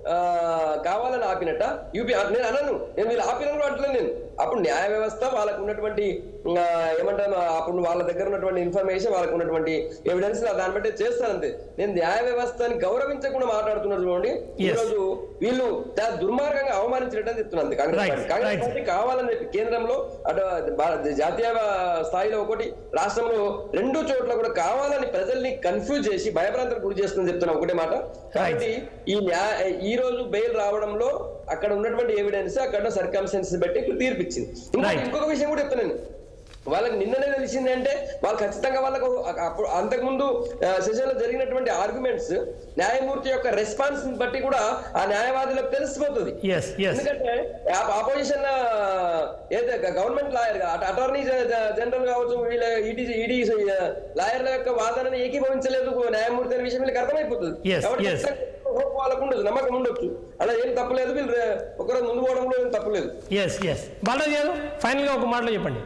F: ఆ, కావాలని ఆపినట్ట యూపీ నేను అనను నేను వీళ్ళు ఆపిన కూడా అంటలేదు నేను అప్పుడు న్యాయ వ్యవస్థ వాళ్ళకు ఉన్నటువంటి ఆ, ఏమంటారు అప్పుడు వాళ్ళ దగ్గర ఉన్నటువంటి ఇన్ఫర్మేషన్ వాళ్ళకు ఉన్నటువంటి ఎవిడెన్స్ దాన్ని బట్టి చేస్తానంతే నేను న్యాయ వ్యవస్థని గౌరవించకుండా మాట్లాడుతున్నారు చూడండి ఈ
A: Yes.
F: రోజు వీళ్ళు చాలా దుర్మార్గంగా అవమానించినట్టు చెప్తున్నాను Congress
A: Right,
F: party Congress
A: right.
F: Party కావాలని చెప్పి కేంద్రంలో అటు భారత- జాతీయ స్థాయిలో ఒకటి రాష్ట్రంలో రెండు చోట్ల కూడా కావాలని ప్రజల్ని కన్ఫ్యూజ్ చేసి భయభ్రాంతకు గురి చేస్తుందని చెప్తున్నా ఒకటే మాట కాబట్టి ఈ న్యాయ ఈ రోజు బెయిల్ రావడంలో అక్కడ ఉన్నటువంటి ఎవిడెన్స్ అక్కడ సర్కమ్స్టెన్సెస్ బట్టి తీర్పిచ్చింది ఇంకొక
A: Right.
F: ఇంకొక విషయం కూడా చెప్తాను వాళ్ళకి నిన్ననే తెలిసింది అంటే వాళ్ళు ఖచ్చితంగా వాళ్ళకు అప్పుడు అంతకుముందు సెషన్ లో జరిగినటువంటి ఆర్గ్యుమెంట్స్ న్యాయమూర్తి యొక్క రెస్పాన్స్ బట్టి కూడా ఆ న్యాయవాదులకు తెలిసిపోతుంది
A: ఎస్ ఎస్
F: ఎందుకంటే ఆపోజిషన్ ఏదైతే గవర్నమెంట్ లాయర్ అటార్నీ జనరల్ కావచ్చు వీళ్ళ ఈడీ ఈడీ లాయర్ల యొక్క వాదనని ఏకీభవించలేదు న్యాయమూర్తి అనే విషయం వీళ్ళకి అర్థమైపోతుంది
A: Yes,
F: కాబట్టి
A: yes.
F: ఖచ్చితంగా hope వాళ్ళకు ఉండదు నమ్మకం ఉండొచ్చు అలా ఏం తప్పలేదు వీళ్ళు ఒకరోజు ముందు పోవడంలో ఏం తప్పలేదు
A: ఎస్ ఎస్ బాలరాజు గారు ఫైనల్గా ఒక మాటలో చెప్పండి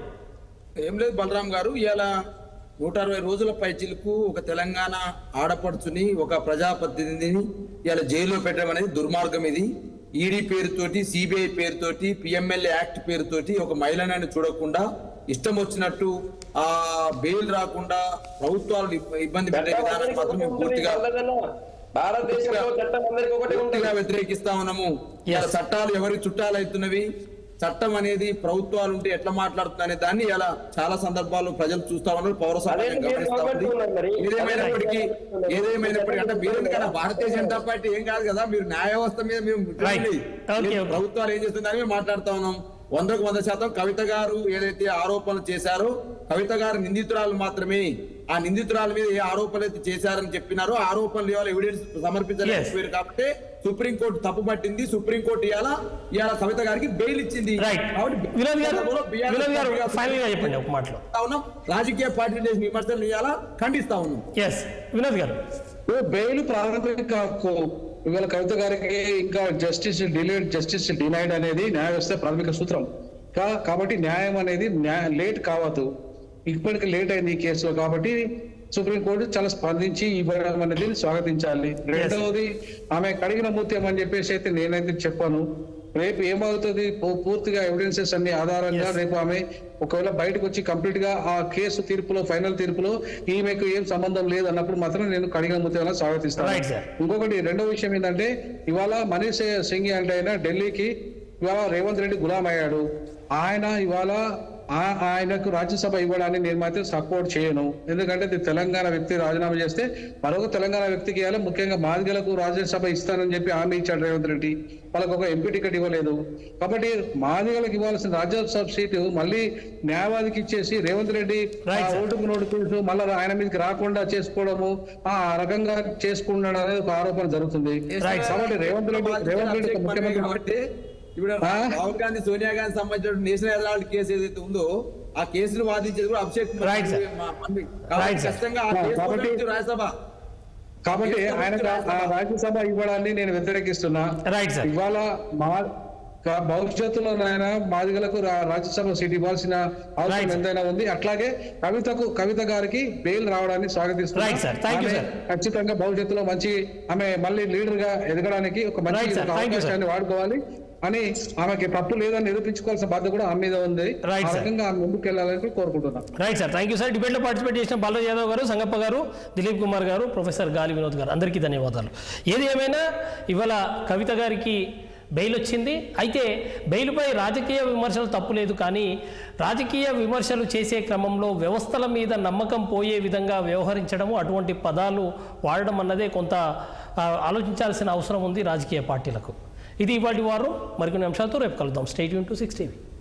H: ఏం లేదు బలరాం గారు ఇవాళ నూట అరవై రోజుల పైచిలకు ఒక తెలంగాణ ఆడపడుచుని ఒక ప్రజాప్రతినిధిని ఇవాళ జైల్లో పెట్టడం అనేది దుర్మార్గం ఇది ఈడీ పేరుతోటి సిబిఐ పేరుతోటి పిఎంఎల్ఏ యాక్ట్ పేరుతోటి ఒక మహిళనని చూడకుండా ఇష్టం వచ్చినట్టు ఆ బెయిల్ రాకుండా ప్రభుత్వాలు ఇబ్బ- ఇబ్బంది పెట్టే విధానాన్ని మాత్రం మేము పూర్తిగా
F: భారతదేశంలో చట్టం అందరికీ ఒకటే ఉంటుంది
H: పూర్తిగా వ్యతిరేకిస్తా ఉన్నాము ఇలా చట్టాలు ఎవరి చుట్టాలు అవుతున్నవి చట్టం అనేది ప్రభుత్వాలు ఉంటే ఎట్లా మాట్లాడుతుంది అనే దాన్ని ఇలా చాలా సందర్భాల్లో ప్రజలు చూస్తా ఉన్నారు పౌర సమాజం
F: అదే మీరు
H: గమనిస్తా ఉంది
F: మాట్లాడుతున్నారు మరి.
H: ఏదేమైనప్పటికీ ఏదేమైనప్పటికీ అంటే మీరు ఎందుకన్నా భారతీయ జనతా పార్టీ ఏం కాదు కదా మీరు న్యాయ వ్యవస్థ మీద మేము
A: Right.
H: లేదు.
A: Okay,
H: మీరు
A: okay.
H: ప్రభుత్వాలు ఏం చేస్తుందని మేము మాట్లాడుతా ఉన్నాం వందకు వంద శాతం కవిత గారు ఏదైతే ఆరోపణలు చేశారో కవిత గారు నిందితురాలు మాత్రమే ఆ నిందితురాల మీద ఏ ఆరోపణలు అయితే చేశారని చెప్పినారో ఆ ఆరోపణలు ఇవాళ ఎవిడెన్స్ సమర్పించలేకపోయారు కాబట్టి సుప్రీంకోర్టు తప్పు పట్టింది సుప్రీంకోర్టు ఇవాళ ఇవాళ కవిత గారికి బెయిల్ ఇచ్చింది
A: రైట్
H: కాబట్టి
A: వినోద్ గారు
H: BRS
A: వినోద్ గారు
H: పార్టీగా
A: ఫైనల్గా చెప్పండి ఒక మాటలో
H: ఖండిస్తా ఉన్నాం రాజకీయ పార్టీలు చేసిన విమర్శలు ఇవాళ ఖండిస్తా ఉన్నాం
A: ఎస్ వినోద్ గారు
G: బెయిల్ ప్రారంభిక హక్కు ఇవాళ కవిత గారికి ఇంకా జస్టిస్ డిలేడ్ జస్టిస్ డినైడ్ అనేది న్యాయ వ్యవస్థ ప్రాథమిక సూత్రం కా- కాబట్టి న్యాయం అనేది లేట్ కావద్దు ఇప్పటికి లేట్ అయింది ఈ కేసులో కాబట్టి సుప్రీంకోర్టు చాలా స్పందించి ఇవ్వడం అనేది స్వాగతించాలి రెండవది ఆమె కడిగిన ముత్యం అని చెప్పేసి అయితే నేనైతే చెప్పాను రేపు ఏమవుతుంది పూ- పూర్తిగా ఎవిడెన్సెస్ అన్ని ఆధారంగా రేపు ఆమె ఒకవేళ బయటకు వచ్చి కంప్లీట్ గా ఆ కేసు తీర్పులో ఫైనల్ తీర్పులో ఈమెకు ఏం సంబంధం లేదు అన్నప్పుడు మాత్రం నేను కడిగిన ముత్యాలను స్వాగతిస్తాను
A: Right, sir.
G: ఇంకొకటి రెండో విషయం ఏంటంటే ఇవాళ మనీష్ సింగ్ అంటే ఆయన ఢిల్లీకి ఇవాళ రేవంత్ రెడ్డి గులాం అయ్యాడు ఆయన ఇవాళ ఆ- ఆయనకు రాజ్యసభ ఇవ్వడాన్ని నేను మాత్రం సపోర్ట్ చేయను ఎందుకంటే ఇది తెలంగాణ వ్యక్తి రాజీనామా చేస్తే మరొక తెలంగాణ వ్యక్తికి ఇవ్వాలి ముఖ్యంగా మాదిగలకు రాజ్యసభ ఇస్తానని చెప్పి హామీ ఇచ్చాడు రేవంత్ రెడ్డి వాళ్ళకు ఒక ఎంపీ టికెట్ ఇవ్వలేదు కాబట్టి మాదిగలకు ఇవ్వాల్సిన రాజ్యసభ సీటు మళ్ళీ న్యాయవాదికి ఇచ్చేసి రేవంత్ రెడ్డి
A: Right,
G: ఆ
A: sir.
G: ఓటుకు నోటు కేసు మళ్ళీ ఆయన మీదకి రాకుండా చేసుకోవడము ఆ రకంగా చేసుకున్నాడు అనేది ఒక ఆరోపణ జరుగుతుంది
A: Right, sir.
G: కాబట్టి రేవంత్ రెడ్డి రేవంత్ రెడ్డి ఒక ముఖ్యమంత్రి
H: కాబట్టి ఇప్పుడు
G: ఆ?
H: రాహుల్ గాంధీ సోనియా గాంధీ సంబంధించిన నేషనల్ హెరాల్డ్ కేసు ఏదైతే ఉందో ఆ కేసును వాదించేది కూడా అభిషేక్ కుమార్
A: Right, sir.
H: మా- మంది.
A: Right,
H: కాబట్టి
A: sir.
H: ఖచ్చితంగా ఆ
G: ఆ,
H: కేసు
G: కాబట్టి-
H: గురించి రాజ్యసభ
G: కాబట్టి
H: కేసు
G: ఆయన
H: గురించి
G: ఆ రాజ్యసభ ఇవ్వడాన్ని నేను వ్యతిరేకిస్తున్నా
A: రైట్ సార్
G: ఇవాళ మా క- భవిష్యత్తులో నాయన మాదిగలకు రా- రాజ్యసభ సీట్ ఇవ్వాల్సిన అవసరం
A: Right, sir.
G: ఎంతైనా ఉంది అట్లాగే కవితకు కవిత గారికి బెయిల్ రావడాన్ని స్వాగతిస్తున్నా
A: Right, sir. Thank you,
G: ఆమె
A: sir.
G: ఖచ్చితంగా భవిష్యత్తులో మంచి ఆమె మళ్ళీ లీడర్ గా ఎదగడానికి ఒక మంచి
A: Right, sir.
G: ఒక
A: Thank you, sir.
G: అవకాశాన్ని వాడుకోవాలి అని ఆమెకి తప్పు లేదని నిరూపించుకోవాల్సిన బాధ్యత కూడా ఆమె మీద ఉంది
A: Right,
G: ఆ
A: sir.
G: రకంగా ఆమె ముందుకు వెళ్ళాలని కోరుకుంటున్నాను
A: right sir thank you sir డిబేట్లో పార్టిసిపేట్ చేసిన బాలరాజ్ యాదవ్ గారు సంగప్ప గారు దిలీప్ కుమార్ గారు ప్రొఫెసర్ గాలి వినోద్ గారు అందరికీ ధన్యవాదాలు ఏది ఏమైనా ఇవాళ కవిత గారికి బెయిల్ వచ్చింది అయితే బెయిల్పై రాజకీయ విమర్శలు తప్పులేదు కానీ రాజకీయ విమర్శలు చేసే క్రమంలో వ్యవస్థల మీద నమ్మకం పోయే విధంగా వ్యవహరించడము అటువంటి పదాలు వాడడం అన్నదే కొంత ఆ, ఆలోచించాల్సిన అవసరం ఉంది రాజకీయ పార్టీలకు ఇది ఇవాటి వారు మరికొన్ని అంశాలతో రేపు కలుద్దాం స్టేట్ యూన్ టు సిక్స్ టీవీ